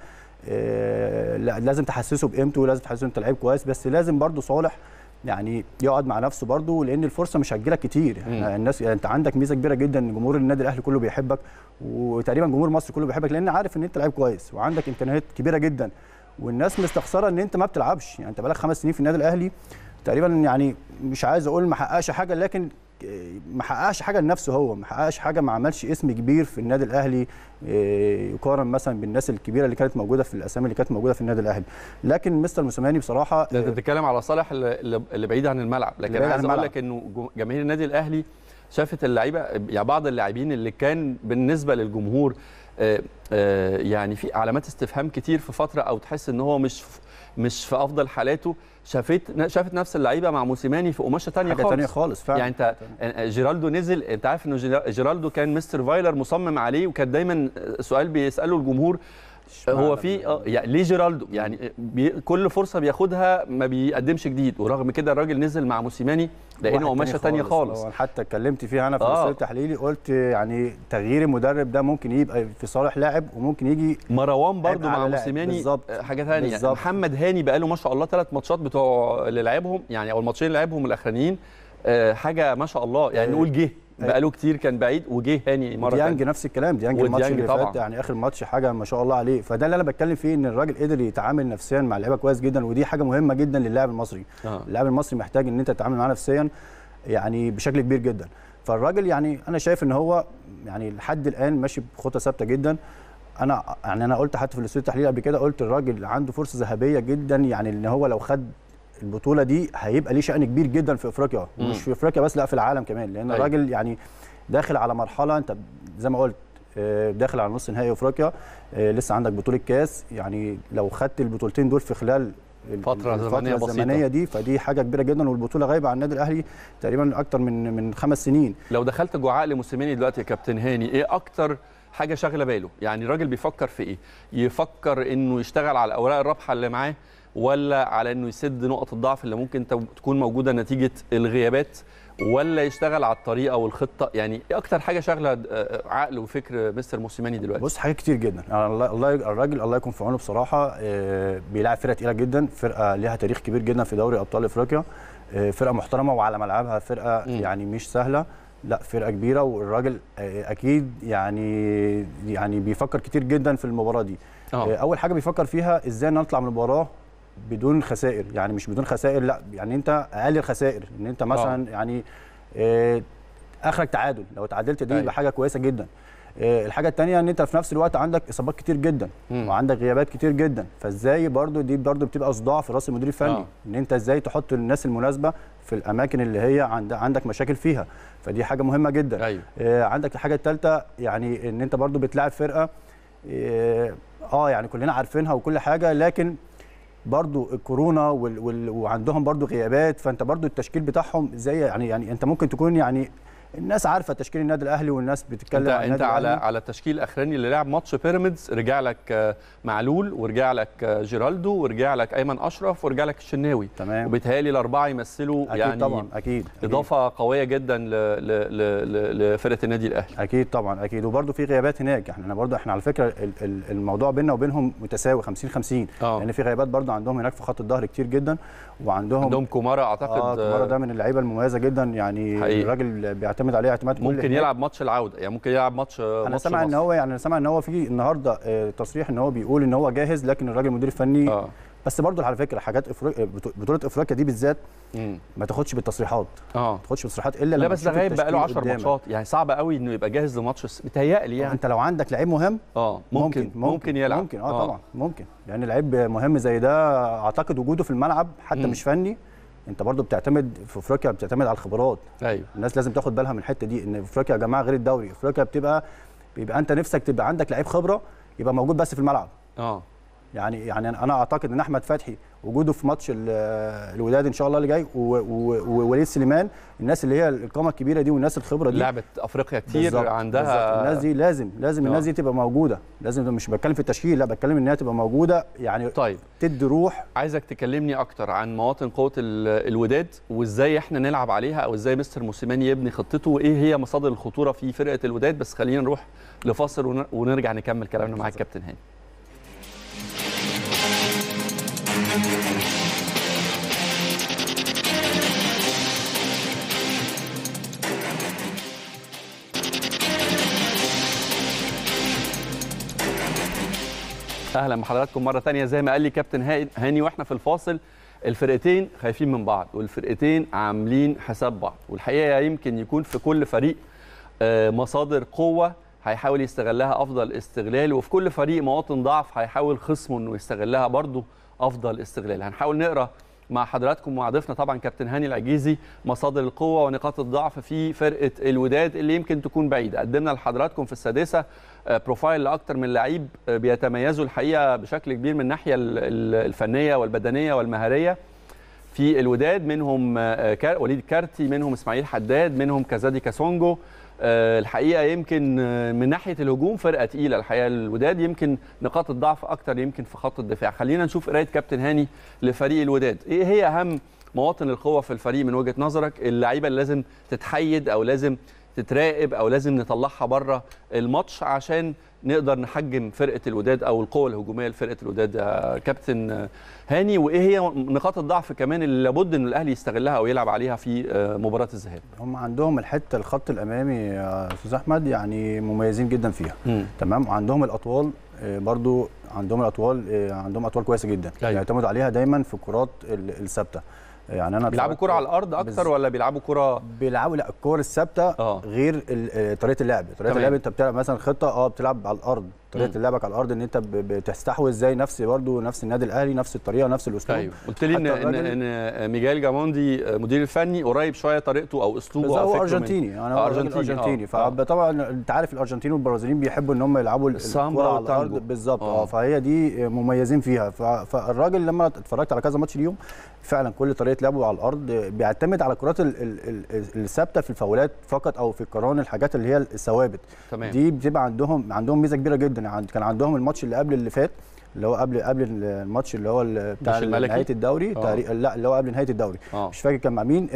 آه، لا لازم تحسسه بقيمته لازم تحسسه انت لعيب كويس بس لازم برضو صالح يعني يقعد مع نفسه برضه لان الفرصه مش هتجيلك كتير مم. يعني الناس يعني انت عندك ميزه كبيره جدا ان جمهور النادي الاهلي كله بيحبك وتقريبا جمهور مصر كله بيحبك لان عارف ان انت لعيب كويس وعندك امكانيات كبيره جدا والناس مستخسره ان انت ما بتلعبش يعني انت بقالك خمس سنين في النادي الاهلي تقريبا يعني مش عايز اقول ما حققش حاجه لكن ما حققش حاجه لنفسه هو ما حققش حاجه ما عملش اسم كبير في النادي الاهلي إيه، يقارن مثلا بالناس الكبيره اللي كانت موجوده في الاسامي اللي كانت موجوده في النادي الاهلي لكن مستر موسيماني بصراحه ده انت بتتكلم على صالح اللي اللي بعيد عن الملعب لكن بعيد عن عايز اقول الملعب. لك انه جو- جماهير النادي الاهلي شافت اللعيبه يعني بعض اللاعبين اللي كان بالنسبه للجمهور آه، آه، يعني في علامات استفهام كتير في فتره او تحس ان هو مش في- مش في افضل حالاته شافت شافت نفس اللعيبه مع موسيماني في قماشه ثانيه حاجه خالص ثانيه خالص فعلا يعني انت جيرالدو نزل انت عارف انه جيرا- جيرالدو كان مستر فايلر مصمم عليه وكان دايما سؤال بيساله الجمهور هو في اه يعني ليه جيرالدو يعني بي كل فرصه بياخدها ما بيقدمش جديد ورغم كده الراجل نزل مع موسيماني لانه واحد قماشه تانية خالص هو حتى اتكلمت فيها انا في آه. الرساله التحليلي قلت يعني تغيير المدرب ده ممكن يبقى في صالح لاعب وممكن يجي مروان برضو عيب مع على لاعب. موسيماني بالظبط. آه، حاجه ثانيه بالظبط. محمد هاني بقى له ما شاء الله ثلاث ماتشات بتوع اللي لعبهم يعني او الماتشين اللي لعبهم الاخرانيين آه، حاجه ما شاء الله يعني آه، نقول جه بقى له كتير كان بعيد وجه هاني مره ديانج ثانيه نفس الكلام ديانج الماتش وديانج اللي طبعاً. فات يعني اخر ماتش حاجه ما شاء الله عليه فده اللي انا بتكلم فيه ان الراجل قدر يتعامل نفسيا مع اللعيبه كويس جدا ودي حاجه مهمه جدا للاعب المصري آه. اللاعب المصري محتاج ان انت تتعامل معاه نفسيا يعني بشكل كبير جدا فالراجل يعني انا شايف ان هو يعني لحد الان ماشي بخطى ثابته جدا انا يعني انا قلت حتى في الاستوديو التحليلي قبل كده قلت الراجل عنده فرصه ذهبيه جدا يعني ان هو لو خد البطوله دي هيبقى ليه شأن كبير جدا في افريقيا مم. ومش في افريقيا بس لا في العالم كمان لان أيوة. الراجل يعني داخل على مرحله انت زي ما قلت آه، داخل على نص نهائي افريقيا آه، لسه عندك بطوله كاس يعني لو خدت البطولتين دول في خلال ال- فترة زمنية بسيطة. الزمنيه دي فدي حاجه كبيره جدا والبطوله غايبه عن النادي الاهلي تقريبا اكتر من من خمس سنين لو دخلت جوه عقل موسيماني دلوقتي يا كابتن هاني ايه اكتر حاجه شاغله باله يعني الراجل بيفكر في ايه يفكر انه يشتغل على الاوراق الرابحه اللي معاه ولا على انه يسد نقط الضعف اللي ممكن تو- تكون موجوده نتيجه الغيابات ولا يشتغل على الطريقه والخطه يعني ايه اكتر حاجه شاغله آه، عقل وفكر مستر موسيماني دلوقتي بص حاجات كتير جدا يعني الله الله الراجل الله يكون في عونه بصراحه آه، بيلعب فرقه تقيله جدا فرقه ليها تاريخ كبير جدا في دوري ابطال افريقيا آه، فرقه محترمه وعلى ملعبها فرقه مم. يعني مش سهله لا فرقه كبيره والراجل آه، اكيد يعني يعني بيفكر كتير جدا في المباراه دي اه آه، اول حاجه بيفكر فيها ازاي نطلع من المباراه بدون خسائر يعني مش بدون خسائر لا يعني انت اقل الخسائر ان انت مثلا يعني آه، اخرك تعادل لو تعادلت دي أيوة. يبقى حاجه كويسه جدا آه، الحاجه الثانيه ان انت في نفس الوقت عندك اصابات كتير جدا مم. وعندك غيابات كتير جدا فازاي برضو دي برضو بتبقى صداع في راس المدير الفني آه. ان انت ازاي تحط الناس المناسبه في الاماكن اللي هي عند عندك مشاكل فيها فدي حاجه مهمه جدا ايوه آه، عندك الحاجه الثالثه يعني ان انت برضو بتلاعب فرقه اه آه، يعني كلنا عارفينها وكل حاجه لكن برضو الكورونا وال وال وعندهم برضو غيابات فانت برضو التشكيل بتاعهم زي يعني يعني انت ممكن تكون يعني الناس عارفه تشكيل النادي الاهلي والناس بتتكلم انت عن انت النادي على الأهلي. على التشكيل الاخراني اللي لعب ماتش بيراميدز رجع لك آه، معلول ورجع لك آه، جيرالدو ورجع لك ايمن اشرف ورجع لك الشناوي تمام وبيتهيألي الاربعه يمثلوا اكيد يعني طبعا اكيد أكيد. اضافه قويه جدا ل- ل- ل- ل- لفرقه النادي الاهلي اكيد طبعا اكيد وبرده في غيابات هناك يعني انا برده احنا على فكره ال- ال- الموضوع بيننا وبينهم متساوي 50 50 اه لان في غيابات برده عندهم هناك في خط الظهر كتير جدا وعندهم عندهم كومارا اعتقد اه كمارا ده من اللعيبه المميزه جدا يعني حقيقي. الراجل بيعتمد عليه اعتماد كلي ممكن هناك. يلعب ماتش العوده يعني ممكن يلعب ماتش انا ماتش سامع ان مصر. هو يعني انا سامع ان هو في النهارده آه، تصريح ان هو بيقول ان هو جاهز لكن الراجل المدير الفني اه بس برضو على فكره حاجات افريقيا بطوله افريقيا دي بالذات مم. ما تاخدش بالتصريحات اه ما تاخدش بالتصريحات الا لا لما بس ده تشوف غايب بقى له التشكيل 10 قدامك. ماتشات يعني صعب قوي انه يبقى جاهز لماتش الس- متهيألي يعني انت لو عندك لعيب مهم اه ممكن ممكن, ممكن يلعب ممكن اه, طبعا ممكن يعني لعيب مهم زي ده اعتقد وجوده في الملعب حتى مم. مش فني انت برضو بتعتمد في افريقيا بتعتمد على الخبرات ايوه الناس لازم تاخد بالها من الحته دي ان افريقيا يا جماعه غير الدوري افريقيا بتبقى بيبقى انت نفسك تبقى عندك لعيب خبره يبقى موجود بس في الملعب اه يعني يعني انا اعتقد ان احمد فتحي وجوده في ماتش ال- الوداد ان شاء الله اللي جاي و- و- ووليد سليمان الناس اللي هي القامه الكبيره دي والناس الخبره دي لعبه افريقيا كتير بالظبط، عندها بالظبط. الناس دي لازم لازم آه. الناس دي تبقى موجوده لازم مش بتكلم في التشكيل لا بتكلم انها تبقى موجوده يعني طيب تدي روح عايزك تكلمني اكتر عن مواطن قوه ال- الوداد وازاي احنا نلعب عليها او ازاي مستر موسيماني يبني خطته وايه هي مصادر الخطوره في فرقه الوداد بس خلينا نروح لفاصل ون- ونرجع نكمل كلامنا مع الكابتن هاني اهلا بحضراتكم مره تانية زي ما قال لي كابتن هاني- هاني واحنا في الفاصل الفرقتين خايفين من بعض والفرقتين عاملين حساب بعض والحقيقه يمكن يكون في كل فريق آه، مصادر قوه هيحاول يستغلها افضل استغلال وفي كل فريق مواطن ضعف هيحاول خصمه انه يستغلها برضه افضل استغلال هنحاول نقرا مع حضراتكم ومع ضيفنا طبعا كابتن هاني العجيزي مصادر القوه ونقاط الضعف في فرقه الوداد اللي يمكن تكون بعيده قدمنا لحضراتكم في السادسه آه، بروفايل لاكتر من لعيب آه، بيتميزوا الحقيقه بشكل كبير من الناحيه ال- ال- الفنيه والبدنيه والمهاريه في الوداد منهم آه، كار- وليد كارتي منهم اسماعيل حداد منهم كازادي كاسونجو آه، الحقيقه يمكن آه، من ناحيه الهجوم فرقه تقيله الحقيقه الوداد يمكن نقاط الضعف اكتر يمكن في خط الدفاع خلينا نشوف قرايه كابتن هاني لفريق الوداد ايه هي اهم مواطن القوه في الفريق من وجهه نظرك اللعيبه اللي لازم تتحيد او لازم تتراقب او لازم نطلعها بره الماتش عشان نقدر نحجم فرقه الوداد او القوه الهجوميه لفرقه الوداد يا كابتن هاني وايه هي نقاط الضعف كمان اللي لابد ان الاهلي يستغلها او يلعب عليها في آه، مباراه الذهاب هم عندهم الحته الخط الامامي يا استاذ احمد يعني مميزين جدا فيها تمام وعندهم الاطوال آه، برضو عندهم الاطوال آه، عندهم اطوال كويسه جدا أيوة. يعتمدوا عليها دايما في الكرات ال- الثابته يعني انا بيلعبوا اتفرجت- كره على الارض اكتر بالظبط. ولا بيلعبوا كره بيلعبوا لا الكور الثابته آه. غير ال- آه، طريقه اللعب طريقه تمام. اللعب انت بتلعب مثلا خطه اه بتلعب على الارض طريقه مم. لعبك على الارض ان انت ب- بتستحوذ زي نفس برضو نفس النادي الاهلي نفس الطريقه نفس الاسلوب ايوه قلت لي ان حتى ان, الراجل- إن ميجال جاموندي آه، مدير الفني قريب شويه طريقته او اسلوبه بس او هو فكره من- ارجنتيني يعني آه، هو راجل ارجنتيني آه. فطبعا انت عارف الارجنتين والبرازيليين بيحبوا ان هم يلعبوا ال- السامبا الكرة على والتانجو. الارض بالظبط آه. اه فهي دي مميزين فيها ف- فالراجل لما اتفرجت على كذا ماتش اليوم فعلا كل طريقه لعبه على الارض بيعتمد على الكرات ال- ال- ال- الثابته في الفاولات فقط او في القران الحاجات اللي هي الثوابت تمام دي بتبقى عندهم عندهم ميزه كبيره جدا عند- كان عندهم الماتش اللي قبل اللي فات اللي هو قبل قبل الماتش اللي هو ال- بتاع مش الملكي؟ نهايه الدوري آه. تقريبا لا اللي هو قبل نهايه الدوري اه مش فاكر كان مع مين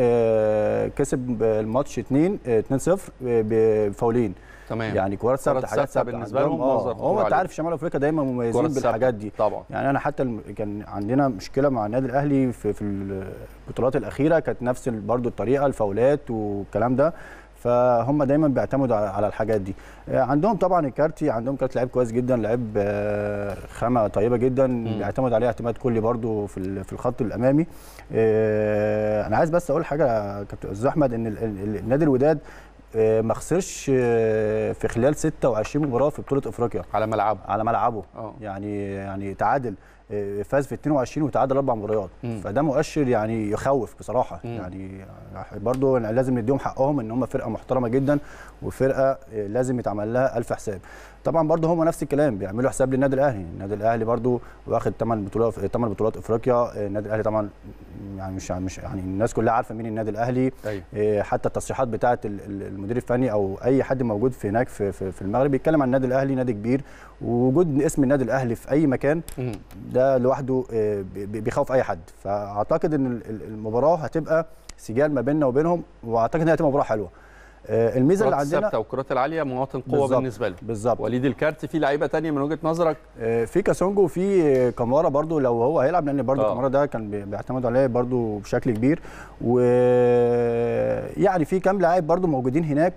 آه كسب الماتش 2 آه 2-0 بفاولين تمام يعني كورات ثابته كرات حاجات ثابتة ثابته بالنسبة عندهم. لهم آه، مصدر خطورة هو انت عليهم. عارف شمال افريقيا دايما مميزين كرات ثابتة. بالحاجات دي طبعا يعني انا حتى الم- كان عندنا مشكله مع النادي الاهلي في في البطولات الاخيره كانت نفس برضو الطريقه الفاولات والكلام ده فهم دايما بيعتمدوا على على الحاجات دي آه، عندهم طبعا الكارتي عندهم كارت لعيب كويس جدا لعيب آه، خامه طيبه جدا بيعتمد عليه اعتماد كلي برضو في ال- في الخط الامامي آه، انا عايز بس اقول حاجه يا كابتن استاذ احمد ان ال- ال- النادي الوداد آه، ما خسرش آه، في خلال 26 مباراه في بطوله افريقيا على ملعبه على ملعبه اه يعني يعني تعادل آه، فاز في 22 وتعادل اربع مباريات مم. فده مؤشر يعني يخوف بصراحه مم. يعني برضو لازم نديهم حقهم ان هم فرقه محترمه جدا وفرقه آه، لازم يتعمل لها الف حساب طبعا برضو هم نفس الكلام بيعملوا حساب للنادي الاهلي النادي الاهلي برضو واخد 8 بطولات 8 بطولات افريقيا آه، النادي الاهلي طبعا يعني مش مش يعني الناس كلها عارفه مين النادي الاهلي ايوه إيه، حتى التصريحات بتاعه ال- ال- المدير الفني او اي حد موجود في هناك في, في, في المغرب بيتكلم عن النادي الاهلي نادي كبير ووجود اسم النادي الاهلي في اي مكان مم. ده لوحده آه، بي- بيخوف اي حد فاعتقد ان ال- ال- المباراه هتبقى سجال ما بيننا وبينهم واعتقد انها هتبقى مباراه حلوه آه، الميزه اللي الكرات عندنا الثابته والكرات العاليه مواطن قوه بالظبط. بالنسبه له بالظبط وليد الكارت في لعيبه تانية من وجهه نظرك آه، في كاسونجو وفي كامارا برضو لو هو هيلعب لان برضو آه. كامارا ده كان بي- بيعتمدوا عليه برضو بشكل كبير و يعني في كام لاعب برضو موجودين هناك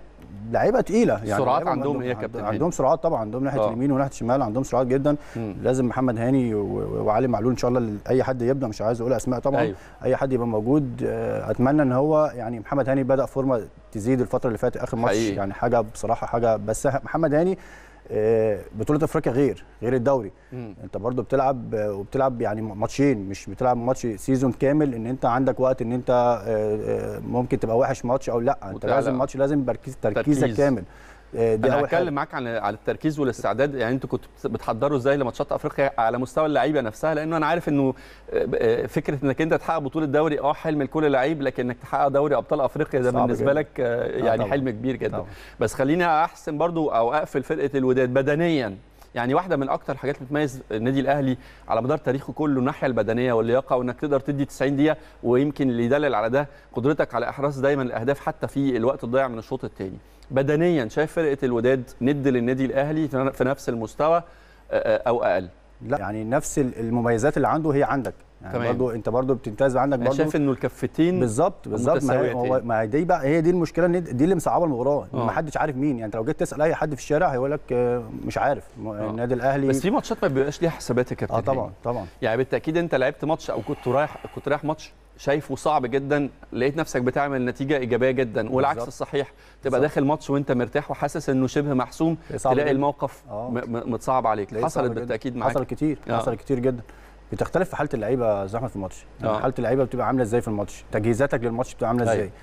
لعيبه تقيله يعني السرعات لعيبة عندهم إيه يا كابتن هاني؟ عندهم سرعات طبعا عندهم ناحيه آه. اليمين وناحيه الشمال عندهم سرعات جدا مم. لازم محمد هاني و- و- وعلي معلول ان شاء الله اي حد يبدا مش عايز اقول اسماء طبعا أيوة. اي حد يبقى موجود آه، اتمنى ان هو يعني محمد هاني بدا فورمه تزيد الفتره اللي فاتت اخر ماتش حقيقي. يعني حاجه بصراحه حاجه بس محمد هاني آه، بطوله افريقيا غير غير الدوري مم. انت برضو بتلعب آه، وبتلعب يعني ماتشين مش بتلعب ماتش سيزون كامل ان انت عندك وقت ان انت آه، آه، ممكن تبقى وحش ماتش او لا انت وتعلى. لازم ماتش لازم بركيز تركيزك تركيز. كامل آه، دي انا اول هتكلم حاجه معاك عن على التركيز والاستعداد يعني انتوا كنتوا بتحضروا ازاي لماتشات افريقيا على مستوى اللعيبه نفسها لانه انا عارف انه آه، آه، فكره انك انت تحقق بطوله دوري اه حلم لكل لعيب لكن انك تحقق دوري ابطال افريقيا ده صعب بالنسبه جدا. لك آه، يعني طبعاً. حلم كبير جدا طبعاً. بس خليني احسن برضو او اقفل فرقه الوداد بدنيا يعني واحده من اكتر الحاجات اللي بتميز النادي الاهلي على مدار تاريخه كله الناحيه البدنيه واللياقه وانك تقدر تدي 90 دقيقه ويمكن اللي يدلل على ده قدرتك على احراز دايما الاهداف حتى في الوقت الضايع من الشوط الثاني بدنيا شايف فرقه الوداد ند للنادي الاهلي في نفس المستوى آه، آه، او اقل لا يعني نفس ال- المميزات اللي عنده هي عندك يعني تمام. برضو انت برضو بتمتاز عندك انا برضو شايف انه الكفتين بالظبط بالظبط ما هي- هو متساويتين. ما هي دي بقى هي دي المشكله إن دي اللي مصعبه المباراه آه. ما حدش عارف مين يعني انت لو جيت تسال اي حد في الشارع هيقول لك آه، مش عارف م- النادي الاهلي بس في ماتشات ما بيبقاش ليها حسابات يا كابتن اه طبعا هاني. طبعا يعني بالتاكيد انت لعبت ماتش او كنت رايح كنت رايح ماتش شايفه صعب جدا لقيت نفسك بتعمل نتيجه ايجابيه جدا والعكس بالظبط. الصحيح تبقى بالظبط. داخل ماتش وانت مرتاح وحاسس انه شبه محسوم صعب تلاقي جداً. الموقف آه. م- م- متصعب عليك تلاقيه صعب حصلت جداً. بالتاكيد معاك حصل كتير آه. حصل كتير جدا بتختلف في حاله اللعيبه يا زحمه في الماتش يعني آه. حاله اللعيبه بتبقى عامله ازاي في الماتش تجهيزاتك للماتش بتبقى عامله أيوة. ازاي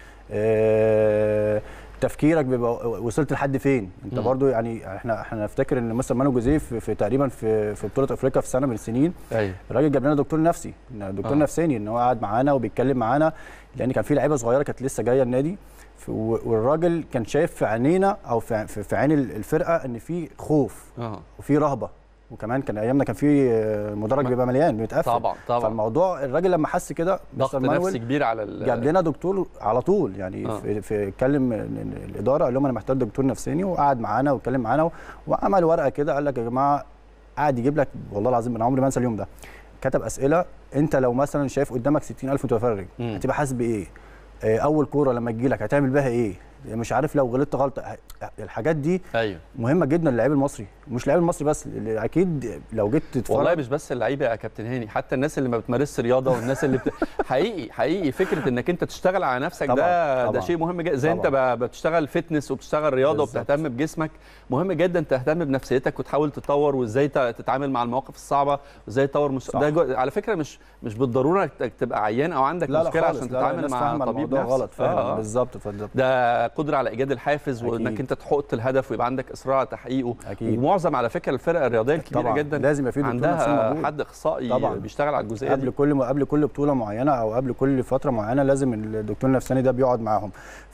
آه، تفكيرك بيبقى وصلت لحد فين انت مم. برضو يعني احنا احنا نفتكر ان مثلا مانو جوزيه في, في تقريبا في في بطوله افريقيا في سنه من السنين ايوه الراجل جاب لنا دكتور نفسي دكتور آه. آه. نفساني ان هو قاعد معانا وبيتكلم معانا لان كان في لعيبه صغيره كانت لسه جايه النادي ف- و- والراجل كان شايف في عينينا او في في في عين الفرقه ان في خوف اه وفي رهبه وكمان كان ايامنا كان في آه، مدرج ما- بيبقى مليان بيتقفل طبعا طبعا فالموضوع الراجل لما حس كده ضغط مستر مانويل نفسي كبير على ال- جاب لنا دكتور على طول يعني آه. آه. في, في اتكلم ال- ال- الاداره قال لهم انا محتاج دكتور نفساني وقعد معانا واتكلم معانا وعمل ورقه كده قال لك يا جماعه قعد يجيب لك والله العظيم انا عمري ما انسى اليوم ده كتب اسئله انت لو مثلا شايف قدامك 60000 متفرج مم. هتبقى حاسس بايه آه، اول كوره لما تجي لك هتعمل بها ايه مش عارف لو غلطت غلطه ه- الحاجات دي ايوه مهمه جدا للعيب المصري مش للعيب المصري بس اللي اكيد لو جيت تتفرج والله مش بس اللعيبه يا كابتن هاني حتى الناس اللي ما بتمارسش رياضه والناس اللي بت... حقيقي حقيقي فكره انك انت تشتغل على نفسك ده طبعاً، ده طبعاً. شيء مهم جدا زي انت ب- بتشتغل فتنس وبتشتغل رياضه بالظبط. وبتهتم بجسمك مهم جدا تهتم بنفسيتك وتحاول تطور وازاي ت- تتعامل مع المواقف الصعبه وازاي تطور مش... صح. ده جو... على فكره مش مش بالضروره انك تبقى عيان او عندك لا لا مشكله خالص عشان لا لا تتعامل الناس مع فاهمة طبيب الموضوع نفسي غلط فعلا آه، آه. بالظبط بالظبط ده قدره على ايجاد الحافز أكيد. وانك انت تحط الهدف ويبقى عندك اصرار على تحقيقه أكيد. ومعظم على فكره الفرق الرياضيه الكبيره طبعاً. جدا لازم يبقى في دكتور نفسي عندها موجود. حد اخصائي طبعاً. بيشتغل على الجزئيه قبل دي كل قبل كل بطوله معينه او قبل كل فتره معينه لازم الدكتور النفساني ده بيقعد معاهم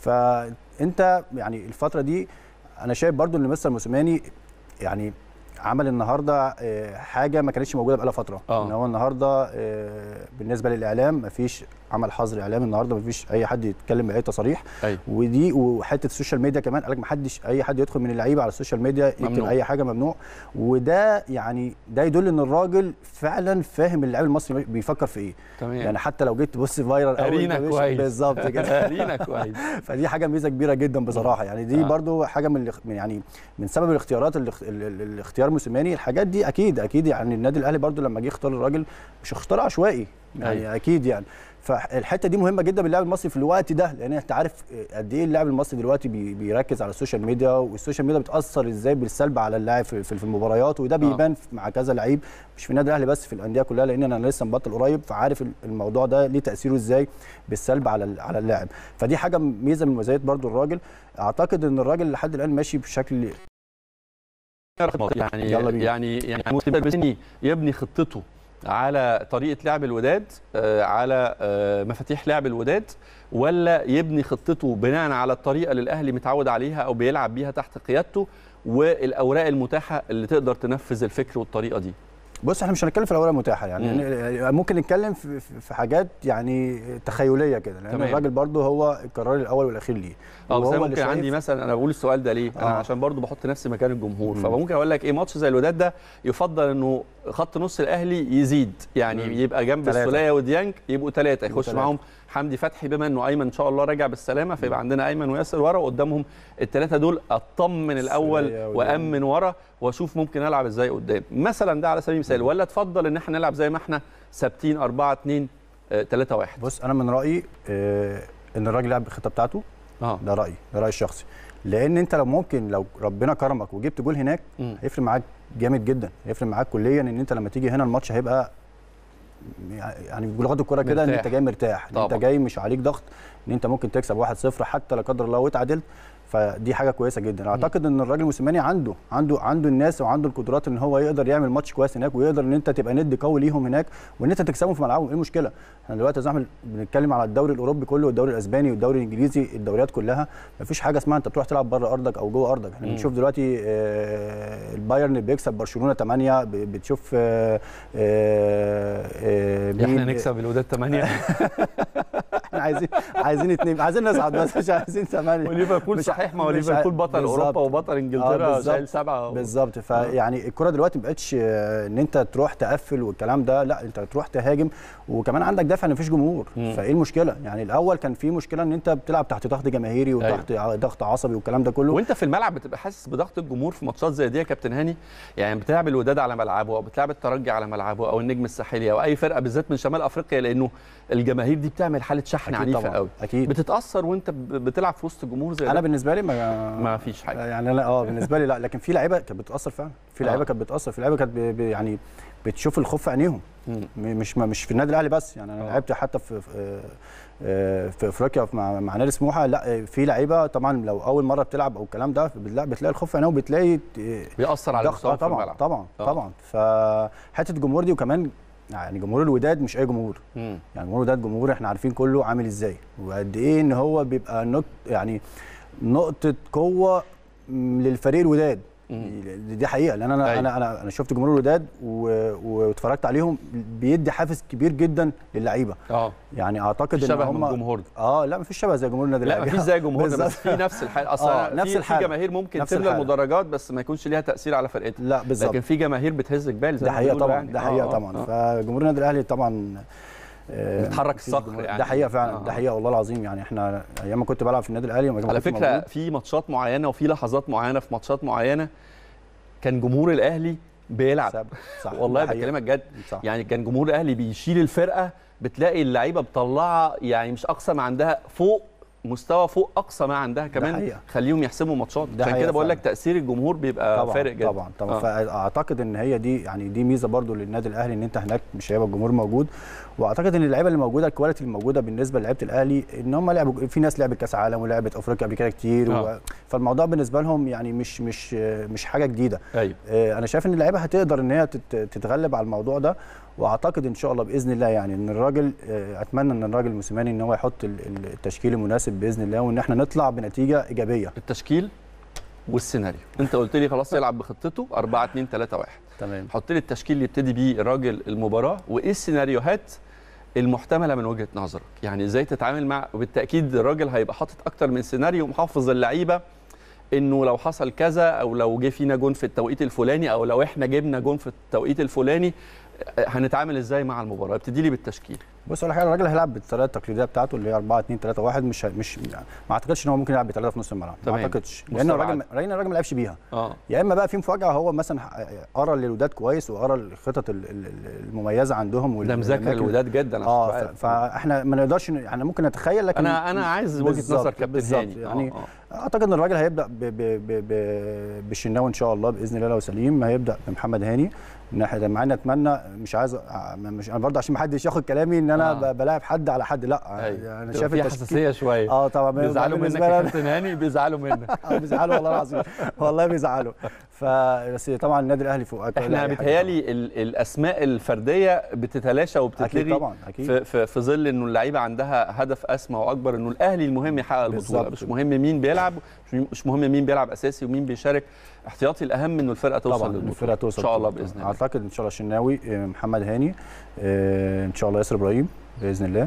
فانت يعني الفتره دي انا شايف برضو ان مستر موسيماني يعني عمل النهارده آه، حاجه ما كانتش موجوده بقالها فتره آه. ان هو النهارده آه، بالنسبه للاعلام مفيش عمل حظر اعلامي النهارده مفيش اي حد يتكلم باي تصاريح ايوه ودي وحته السوشيال ميديا كمان قال لك ما حدش اي حد يدخل من اللعيبه على السوشيال ميديا يكتب ممنوع. اي حاجه ممنوع وده يعني ده يدل ان الراجل فعلا فاهم اللاعب المصري بيفكر في ايه تمام يعني حتى لو جيت تبص فايرال أول قارينا ما مشي- كويس بالظبط كده قارينا كويس فدي حاجه ميزه كبيره جدا بصراحه يعني دي آه. برضو حاجه من الاخ- من يعني من سبب الاختيارات اللي ال- ال- الاختيار موسيماني الحاجات دي اكيد اكيد يعني النادي الاهلي برضو لما جه يختار الراجل مش اختار عشوائي يعني أيوة. اكيد يعني فالحته دي مهمه جدا باللاعب المصري في الوقت ده لان انت عارف قد ايه اللاعب المصري دلوقتي بي- بيركز على السوشيال ميديا والسوشيال ميديا بتاثر ازاي بالسلب على اللاعب في, في في المباريات وده بيبان مع كذا لعيب مش في النادي الاهلي بس في الانديه كلها لان انا لسه مبطل قريب فعارف الموضوع ده ليه تاثيره ازاي بالسلب على ال- على اللاعب فدي حاجه ميزه من مميزات برضو الراجل اعتقد ان الراجل لحد الان ماشي بشكل يعني يلا بينا. يعني يعني موسيماني يبني خطته على طريقه لعب الوداد آه، على آه، مفاتيح لعب الوداد ولا يبني خطته بناء على الطريقه اللي الاهلي متعود عليها او بيلعب بيها تحت قيادته والاوراق المتاحه اللي تقدر تنفذ الفكر والطريقه دي بص احنا مش هنتكلم في الاوراق المتاحه يعني مم. يعني ممكن نتكلم في, في في حاجات يعني تخيليه كده لان تمام. الراجل برضو هو القرار الاول والاخير ليه اه بس وهو أنا اللي ممكن شايف- عندي مثلا انا بقول السؤال ده ليه؟ انا آه. عشان برضو بحط نفسي مكان الجمهور مم. فممكن اقول لك ايه ماتش زي الوداد ده يفضل انه خط نص الاهلي يزيد يعني مم. يبقى جنب تلاتة. السوليه وديانج يبقوا ثلاثه يبقوا يخش تلاتة. معاهم حمدي فتحي بما انه ايمن ان شاء الله راجع بالسلامه فيبقى عندنا ايمن وياسر ورا وقدامهم الثلاثه دول اطمن الاول السولية واليمين. وامن ورا واشوف ممكن العب ازاي قدام مثلا ده على سبيل المثال ولا تفضل ان احنا نلعب زي ما احنا ثابتين 4 2 3 1 بص انا من رايي آه، ان الراجل يلعب بالخطه بتاعته اه ده رايي ده رايي الشخصي لان انت لو ممكن لو ربنا كرمك وجبت جول هناك مم. هيفرق معاك جامد جدا هيفرق معاك كليا ان انت لما تيجي هنا الماتش هيبقى يعني بلغه الكوره كده ان مرتاح. انت جاي مرتاح ان انت طبعا. جاي مش عليك ضغط ان انت ممكن تكسب 1-0 حتى لا قدر الله واتعادلت فدي حاجه كويسه جدا اعتقد ان الراجل موسيماني عنده عنده عنده الناس وعنده القدرات ان هو يقدر يعمل ماتش كويس هناك ويقدر ان انت تبقى ند قوي ليهم هناك وان انت تكسبهم في ملعبهم ايه المشكله احنا دلوقتي يا زلمه بنتكلم على الدوري الاوروبي كله والدوري الاسباني والدوري الانجليزي الدوريات كلها مفيش حاجه اسمها انت تروح تلعب بره ارضك او جوه ارضك احنا بنشوف دلوقتي آه، البايرن بيكسب برشلونه 8 ب- بتشوف آه، آه، آه، احنا مين- نكسب الوداد 8 احنا عايزين عايزين اتنين عايزين نصعد بس مش عايزين ثمانيه وليفربول مش صحيح ما هو مش ليفربول عاي- بطل بالظبط. اوروبا وبطل انجلترا بالظبط. شايل سبعه بالظبط فيعني الكره دلوقتي ما بقتش آه، ان انت تروح تقفل والكلام ده لا انت تروح تهاجم وكمان عندك دافع ان مفيش جمهور مم. فايه المشكله يعني الاول كان في مشكله ان انت بتلعب تحت ضغط جماهيري وتحت ضغط عصبي والكلام ده كله وانت في الملعب بتبقى حاسس بضغط الجمهور في ماتشات زي دي يا كابتن هاني يعني بتلعب الوداد على ملعبه او بتلعب الترجي على ملعبه او النجم الساحلي او اي فرقه بالذات من شمال افريقيا لانه الجماهير دي بتعمل حاله شحن أكيد عنيفه طبعاً. قوي اكيد بتتاثر وانت ب- بتلعب في وسط الجمهور زي انا ده بالنسبه لي ما ما فيش حاجه يعني انا اه بالنسبه لي لا لكن في لعيبه كانت بتاثر فعلا في لعيبه آه. كانت بتاثر في لعيبه كانت ب- ب- يعني بتشوف الخوف في عينيهم مم. م- مش ما- مش في النادي الاهلي بس يعني انا آه. لعبت حتى في في- آه، في افريقيا مع مع نادي سموحه لا في لعيبه طبعا لو اول مره بتلعب او الكلام ده لا بتلاقي الخوف في عينيهم وبتلاقي بيأثر على ضغط المستوى آه في طبعا الملعب طبعا آه. طبعا فحته الجمهور دي وكمان يعني جمهور الوداد مش اي جمهور مم. يعني جمهور الوداد جمهور احنا عارفين كله عامل ازاي وقد ايه ان هو بيبقى نقط يعني نقطه قوه م- للفريق الوداد مم. دي حقيقه لان انا أيوة. انا انا انا شفت جمهور الوداد و- واتفرجت عليهم بيدي حافز كبير جدا للعيبه اه يعني اعتقد ان شبه هم من الجمهور ده اه لا مفيش شبه زي جمهور النادي لا الاهلي مفيش زي جمهور ده بالظبط. بس في نفس الحاله اصلا آه، في- نفس في الحالة. جماهير ممكن نفس تملى الحالة. المدرجات بس ما يكونش ليها تاثير على فرقتها لا بالظبط لكن في جماهير بتهز جبال زي ده ما حقيقه بيقولوا طبعا يعني. ده آه، حقيقه آه، طبعا آه. فجمهور النادي الاهلي طبعا آه، بتحرك مفيش الصخر جمهور. يعني. ده حقيقه فعلا آه. ده حقيقه والله العظيم يعني احنا ايام ما كنت بلعب في النادي الاهلي وما على كنت فكره موجود. في ماتشات معينه وفي لحظات معينه في ماتشات معينه كان جمهور الاهلي بيلعب صح, صح والله ده حقيقة. بكلمك جد صح يعني كان جمهور الاهلي بيشيل الفرقه بتلاقي اللعيبه مطلعه يعني مش اقصى ما عندها فوق مستوى فوق اقصى ما عندها كمان حقيقة. خليهم يحسموا ماتشات ده عشان حقيقة كده بقول لك فعلا. تاثير الجمهور بيبقى طبعا فارق جدا طبعا طبعا آه. فاعتقد ان هي دي يعني دي ميزه برضو للنادي الاهلي ان انت هناك مش هيبقى الجمهور موجود واعتقد ان اللعيبه اللي موجوده الكواليتي اللي موجوده بالنسبه للعيبه الاهلي ان هم لعبوا في ناس لعبت كاس عالم ولعبت افريقيا قبل كده كتير آه. و... فالموضوع بالنسبه لهم يعني مش مش مش حاجه جديده ايوه آه، انا شايف ان اللعيبه هتقدر ان هي تت- تتغلب على الموضوع ده واعتقد ان شاء الله باذن الله يعني ان الراجل آه، اتمنى ان الراجل موسيماني ان هو يحط ال- ال- التشكيل المناسب باذن الله وان احنا نطلع بنتيجه ايجابيه التشكيل والسيناريو انت قلت لي خلاص يلعب بخطته 4 2 3 1 تمام حط لي التشكيل اللي يبتدي بيه الراجل المباراه وايه السيناريوهات المحتمله من وجهه نظرك يعني ازاي تتعامل مع وبالتاكيد الراجل هيبقى حاطط اكتر من سيناريو محافظ اللعيبه انه لو حصل كذا او لو جه فينا جون في التوقيت الفلاني او لو احنا جبنا جون في التوقيت الفلاني آه، هنتعامل ازاي مع المباراه ابتدي لي بالتشكيل بص على حاجه الراجل هيلعب بالطريقه التقليديه بتاعته اللي هي 4 2 3 1 مش مش ما اعتقدش ان هو ممكن يلعب بثلاثه في نص الملعب ما تمام. اعتقدش لان مستبعد. الراجل لان الراجل ما لعبش بيها اه يا اما بقى في مفاجاه هو مثلا قرا للوداد كويس وقرا الخطط ال- ال- ال- المميزه عندهم وال- ده مذاكر والأماكن- الوداد جدا عشان اه تبقى ف- عارف. فاحنا ما نقدرش ن- يعني ممكن نتخيل لكن انا انا عايز وجهه بالظبط، نظر كابتن بالظبط. هاني يعني آه، آه. اعتقد ان الراجل هيبدا ب ب ب ب بالشناوي ان شاء الله باذن الله لو سليم هيبدا بمحمد هاني من ناحيه مع اني اتمنى مش عايز أ- مش انا برضه عشان ما حدش ياخد كلامي ان انا آه. ب- بلاعب حد على حد لا أيوة. انا تبقى شايف في التشكيل حساسيه شويه اه طبعا بيزعلوا منك بالنسبة يا لي أنا- كابتن هاني بيزعلوا منك اه بيزعلوا والله العظيم والله بيزعلوا فبس طبعا النادي الاهلي فوق أكل احنا أي حاجة بيتهيالي ال- الاسماء الفرديه بتتلاشى طبعاً. اكيد وبتتلغي طبعا اكيد في, في, في ظل انه اللعيبه عندها هدف اسمى واكبر انه الاهلي المهم يحقق البطوله بالظبط. مش مهم مين بيلعب مش- مش مهم مين بيلعب اساسي ومين بيشارك احتياطي الاهم انه الفرقه توصل طبعا للبطوله الفرقه توصل ان شاء الله للبطولة. باذن الله اعتقد ان شاء الله الشناوي آه، محمد هاني آه، ان شاء الله ياسر ابراهيم باذن الله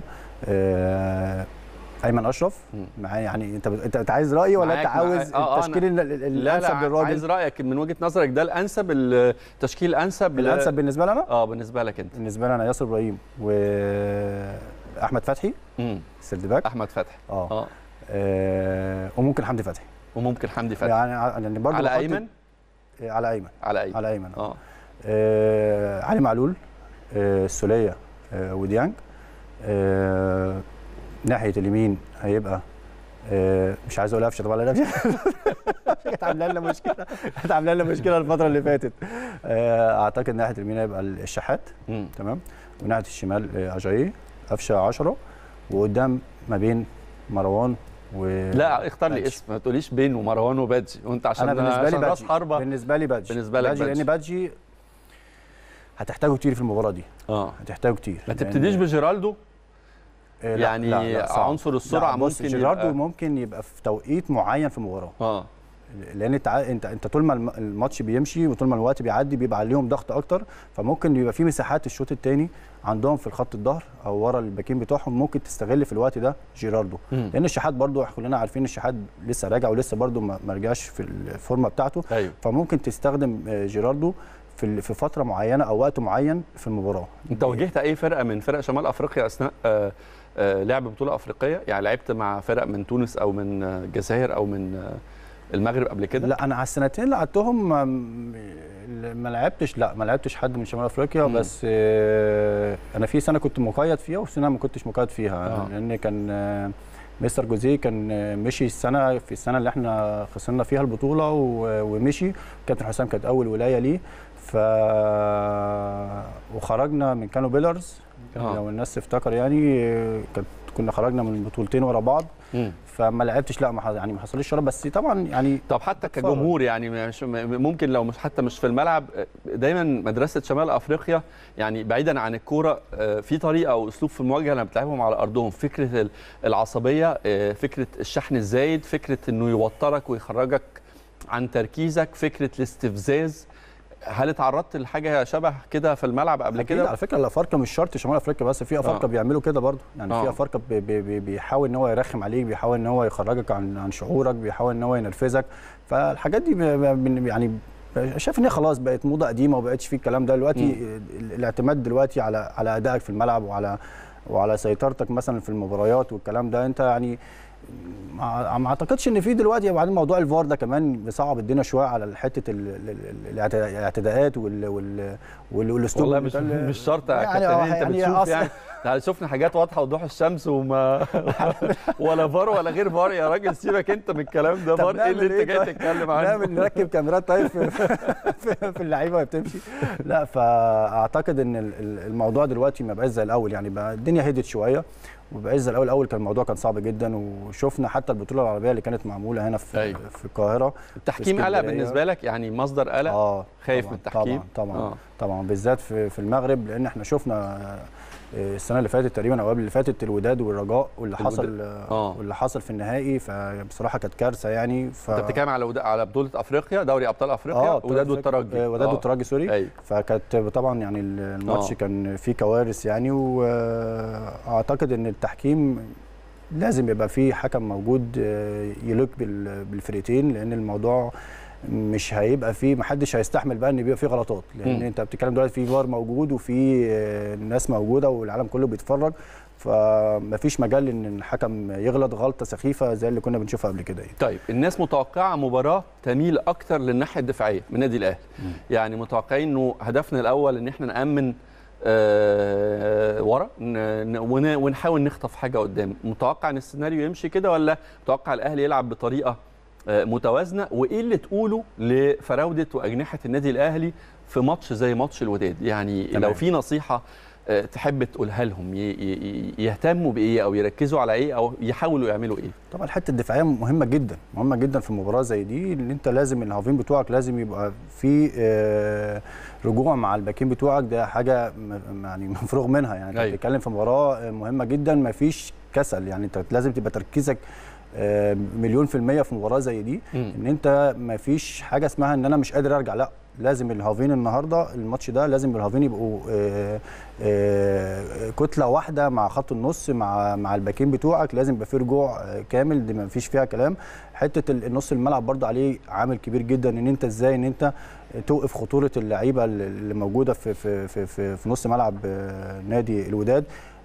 آه، ايمن اشرف مم. معايا يعني انت انت أنت عايز رايي ولا معاك، انت عاوز معاك. آه، آه، التشكيل ال- ال- لا الانسب لا للراجل عايز رايك من وجهه نظرك ده الانسب التشكيل الانسب ل- الانسب بالنسبه لنا اه بالنسبه لك انت بالنسبه لي انا ياسر ابراهيم و احمد فتحي مم. سيرد باك احمد فتحي اه اه آه، وممكن حمدي فتحي وممكن حمدي فتحي يعني ع- يعني برضه على بخطط- ايمن آه، على ايمن على ايمن على ايمن آه. اه آه علي معلول آه السوليه آه وديانج آه ناحيه اليمين هيبقى آه مش عايز اقول قفشه طبعا لا قفشه كانت عامله لنا مشكله كانت عامله لنا مشكله الفتره اللي فاتت آه اعتقد ناحيه اليمين هيبقى الشحات مم. تمام وناحيه الشمال آه، اجاييه قفشه 10 وقدام ما بين مروان و لا اختار لي بادجي. اسم ما تقوليش بين ومروان وبادجي وانت عشان انا بالنسبه لي عشان راس بادجي حربه بالنسبه لي بادجي بالنسبة لك بادجي بادجي. لان بادجي هتحتاجه كتير في المباراه دي اه هتحتاجه كتير ما لأن- تبتديش بجيرالدو آه، لا، يعني لا، لا، صعب. عنصر السرعه لا، بص، ممكن جيراردو يبقى ممكن يبقى في توقيت معين في المباراه اه لان انت عا- انت انت طول ما الم- الماتش بيمشي وطول ما الوقت بيعدي بيبقى عليهم ضغط اكتر فممكن يبقى في مساحات الشوط الثاني عندهم في الخط الظهر او ورا الباكين بتوعهم ممكن تستغل في الوقت ده جيراردو مم. لان الشحات برضو كلنا عارفين الشحات لسه راجع ولسه برضو ما ما رجعش في الفورمه بتاعته ايوه فممكن تستخدم آه، جيراردو في ال- في فتره معينه او وقت معين في المباراه انت واجهت اي فرقه من فرق شمال افريقيا اثناء آه، آه، لعب بطوله افريقيه يعني لعبت مع فرق من تونس او من آه، الجزائر او من آه، المغرب قبل كده لا انا على السنتين اللي قعدتهم ما, ما لعبتش لا ما لعبتش حد من شمال افريقيا مم. بس آه، انا في سنه كنت مقيد فيها وفي سنه ما كنتش مقيد فيها آه. لان كان آه، مستر جوزيه كان آه، مشي السنه في السنه اللي احنا خسرنا فيها البطوله و- ومشي كابتن حسام كانت اول ولايه ليه ف وخرجنا من كانو بيلرز آه. لو الناس تفتكر يعني آه، كانت كنا خرجنا من بطولتين ورا بعض مم. فما لعبتش لا ما ح- يعني ما حصليش شرف بس طبعا يعني طب حتى اتفرج. كجمهور يعني مش م- ممكن لو مش حتى مش في الملعب آه، دايما مدرسه شمال افريقيا يعني بعيدا عن الكوره آه، في طريقه او اسلوب في المواجهه لما بتلعبهم على ارضهم فكره ال- العصبيه آه، فكره الشحن الزايد فكره انه يوترك ويخرجك عن تركيزك فكره الاستفزاز هل اتعرضت لحاجه شبه كده في الملعب قبل اكيد كده على فكره الافارقه مش شرط شمال افريقيا بس في افارقه آه. بيعملوا كده برضه يعني آه. في افارقه بي بي بي بيحاول ان هو يرخم عليك بيحاول ان هو يخرجك عن عن شعورك بيحاول ان هو ينرفزك فالحاجات دي ب- ب- يعني شايف ان هي خلاص بقت موضه قديمه وما بقتش في الكلام ده دلوقتي ال- الاعتماد دلوقتي على على ادائك في الملعب وعلى وعلى سيطرتك مثلا في المباريات والكلام ده انت يعني ما ما اعتقدش ان في دلوقتي وبعدين موضوع الفار ده كمان بيصعب الدنيا شويه على حته ال- ال- ال- الاعت- الاعتداءات وال وال وال- والاسلوب والله اللي مش بيتقال- مش شرط يا يعني كابتن آه، انت يعني بتشوف أصل- يعني يعني شفنا حاجات واضحه وضوح الشمس وما ولا فار ولا غير فار يا راجل سيبك انت من الكلام ده طب فار ايه اللي نعمل انت إيه جاي طيب؟ تتكلم عنه نعمل نركب كاميرات طيب في, في, في اللعيبه وهي بتمشي لا فاعتقد ان ال- ال- الموضوع دلوقتي ما بقاش زي الاول يعني بقى الدنيا هدت شويه وبقاش زي الاول الاول كان الموضوع كان صعب جدا وشفنا حتى البطوله العربيه اللي كانت معموله هنا في أيوة. في القاهره التحكيم قلق اسكندرية. بالنسبه لك يعني مصدر قلق اه خايف طبعاً، من التحكيم؟ طبعا طبعا آه. آه. طبعا بالذات في في المغرب لان احنا شفنا آه، السنه اللي فاتت تقريبا او قبل اللي فاتت الوداد والرجاء واللي حصل آه. آه. واللي حصل في النهائي فبصراحه كانت كارثه يعني ف... انت بتتكلم على ود- على بطوله افريقيا دوري ابطال افريقيا اه وداد والترجي آه، وداد والترجي سوري ايوه فكانت طبعا يعني الماتش آه. كان فيه كوارث يعني واعتقد ان التحكيم لازم يبقى فيه حكم موجود آه، يليق بال- بالفرقتين لان الموضوع مش هيبقى فيه محدش هيستحمل بقى ان يبقى فيه غلطات لان مم. انت بتتكلم دلوقتي في فار موجود وفي آه، ناس موجوده والعالم كله بيتفرج فمفيش مجال ان الحكم يغلط غلطه سخيفه زي اللي كنا بنشوفها قبل كده يعني. طيب الناس متوقعه مباراه تميل اكتر للناحيه الدفاعيه من النادي الاهلي يعني متوقعين انه هدفنا الاول ان احنا نامن آه ورا ن- ن- ون- ونحاول نخطف حاجه قدام متوقع ان السيناريو يمشي كده ولا متوقع الاهلي يلعب بطريقه آه متوازنه وايه اللي تقوله لفراوده واجنحه النادي الاهلي في ماتش زي ماتش الوداد يعني تمام. لو في نصيحه آه، تحب تقولها لهم ي- ي- يهتموا بايه او يركزوا على ايه او يحاولوا يعملوا ايه طبعا الحته الدفاعيه مهمه جدا مهمه جدا في مباراه زي دي ان انت لازم الهافين بتوعك لازم يبقى في آه، رجوع مع الباكين بتوعك ده حاجه م- يعني مفروغ منها يعني انت أيوة. بتتكلم في مباراه آه، مهمه جدا ما فيش كسل يعني انت لازم تبقى تركيزك آه، مليون في المية في مباراة زي دي مم. ان انت ما فيش حاجة اسمها ان انا مش قادر ارجع لا لازم الهافين النهارده الماتش ده لازم الهافين يبقوا آه، آه، كتله واحده مع خط النص مع مع الباكين بتوعك لازم يبقى في رجوع آه، كامل دي ما فيش فيها كلام حته ال- النص الملعب برضه عليه عامل كبير جدا ان انت ازاي ان انت توقف خطوره اللعيبه اللي موجوده في في في في, في نص ملعب آه، نادي الوداد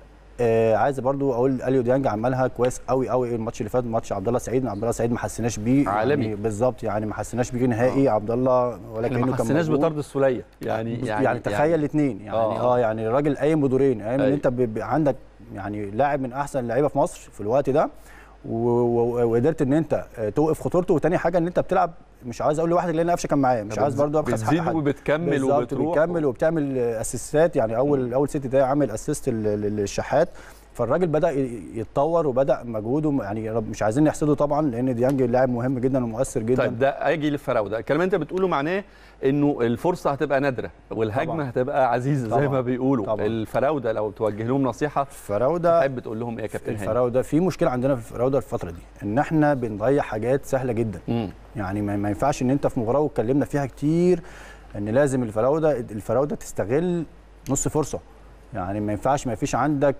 آه عايز برضو اقول اليو ديانج عملها كويس قوي قوي الماتش اللي فات ماتش عبد الله سعيد عبد الله سعيد ما حسيناش بيه عالمي. يعني بالظبط يعني ما حسيناش بيه نهائي عبد الله ولا احنا كانه ما كان حسيناش موجود. بطرد السوليه يعني يعني, يعني, يعني تخيل الاثنين يعني آه. اه, يعني الراجل قايم بدورين قايم ان أيوة. انت ب- ب- عندك يعني لاعب من احسن اللعيبه في مصر في الوقت ده و- و- وقدرت ان انت آه، توقف خطورته وتاني حاجه ان انت بتلعب مش عايز اقول لوحدك لان قفشه كان معايا مش عايز برضه ابخس حق بتزيد حد وبتكمل بالظبط وبتروح بتكمل وبتعمل اسيستات يعني اول اول ست دقايق عامل اسيست للشحات فالراجل بدا ي- يتطور وبدا مجهوده يعني رب- مش عايزين نحسده طبعا لان ديانج لاعب مهم جدا ومؤثر جدا طيب ده اجي للفراوده الكلام اللي انت بتقوله معناه انه الفرصه هتبقى نادره والهجمه طبعاً. هتبقى عزيزه زي طبعاً. ما بيقولوا طبعاً. الفراوده لو توجه لهم نصيحه فراوده تحب تقول لهم ايه يا كابتن هاني الفراوده في مشكله عندنا في الفراوده الفتره دي ان احنا بنضيع حاجات سهله جدا مم. يعني ما ما ينفعش ان انت في مباراه واتكلمنا فيها كتير ان لازم الفراوده الفراوده تستغل نص فرصه يعني ما ينفعش ما فيش عندك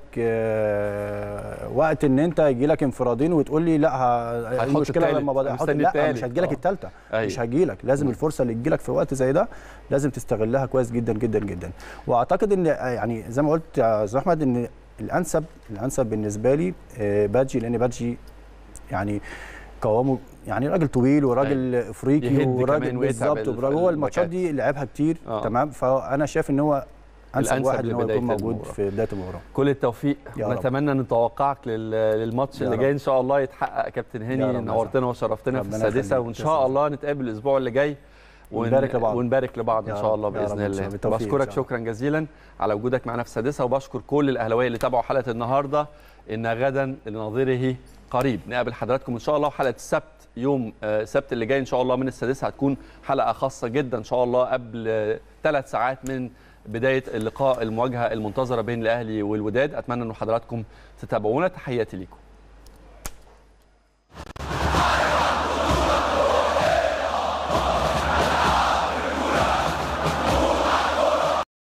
آه، وقت ان انت يجي لك انفرادين وتقول لي لا ه- هتحط المشكله التالت، لما بدا احط مستني لا التالت. مش هتجي لك آه. الثالثه أيوة. مش هتجي لك لازم الفرصه اللي تجي لك في وقت زي ده لازم تستغلها كويس جدا جدا جدا واعتقد ان آه، يعني زي ما قلت يا استاذ احمد ان الانسب الانسب بالنسبه لي آه، بادجي لان بادجي يعني قوامه يعني راجل طويل وراجل افريقي يهد كمان وراجل ويتعب بالظبط ال- هو الماتشات الباكات. دي لعبها كتير آه. تمام فانا شايف ان هو انسب الأنسب واحد ان هو لبداية يكون موجود المباراة. في بدايه المباراه كل التوفيق يا رب. ونتمنى نتوقعك لل- للماتش يا اللي رب. جاي ان شاء الله يتحقق كابتن يا هاني رب يا نورتنا وشرفتنا في ربنا السادسه يخليك. وان تسلم. شاء الله نتقابل الاسبوع اللي جاي ون- ونبارك لبعض. ونبارك لبعض ان يا شاء رب. الله يا رب باذن إن الله شاء الله. بالتوفيق إن بشكرك شاء الله. شكرا جزيلا على وجودك معنا في السادسه وبشكر كل الاهلاويه اللي تابعوا حلقه النهارده ان غدا لنظيره قريب نقابل حضراتكم ان شاء الله حلقه السبت يوم آه، السبت اللي جاي ان شاء الله من السادسه هتكون حلقه خاصه جدا ان شاء الله قبل ثلاث ساعات من بدايه اللقاء المواجهه المنتظره بين الاهلي والوداد اتمنى ان حضراتكم تتابعونا تحياتي ليكم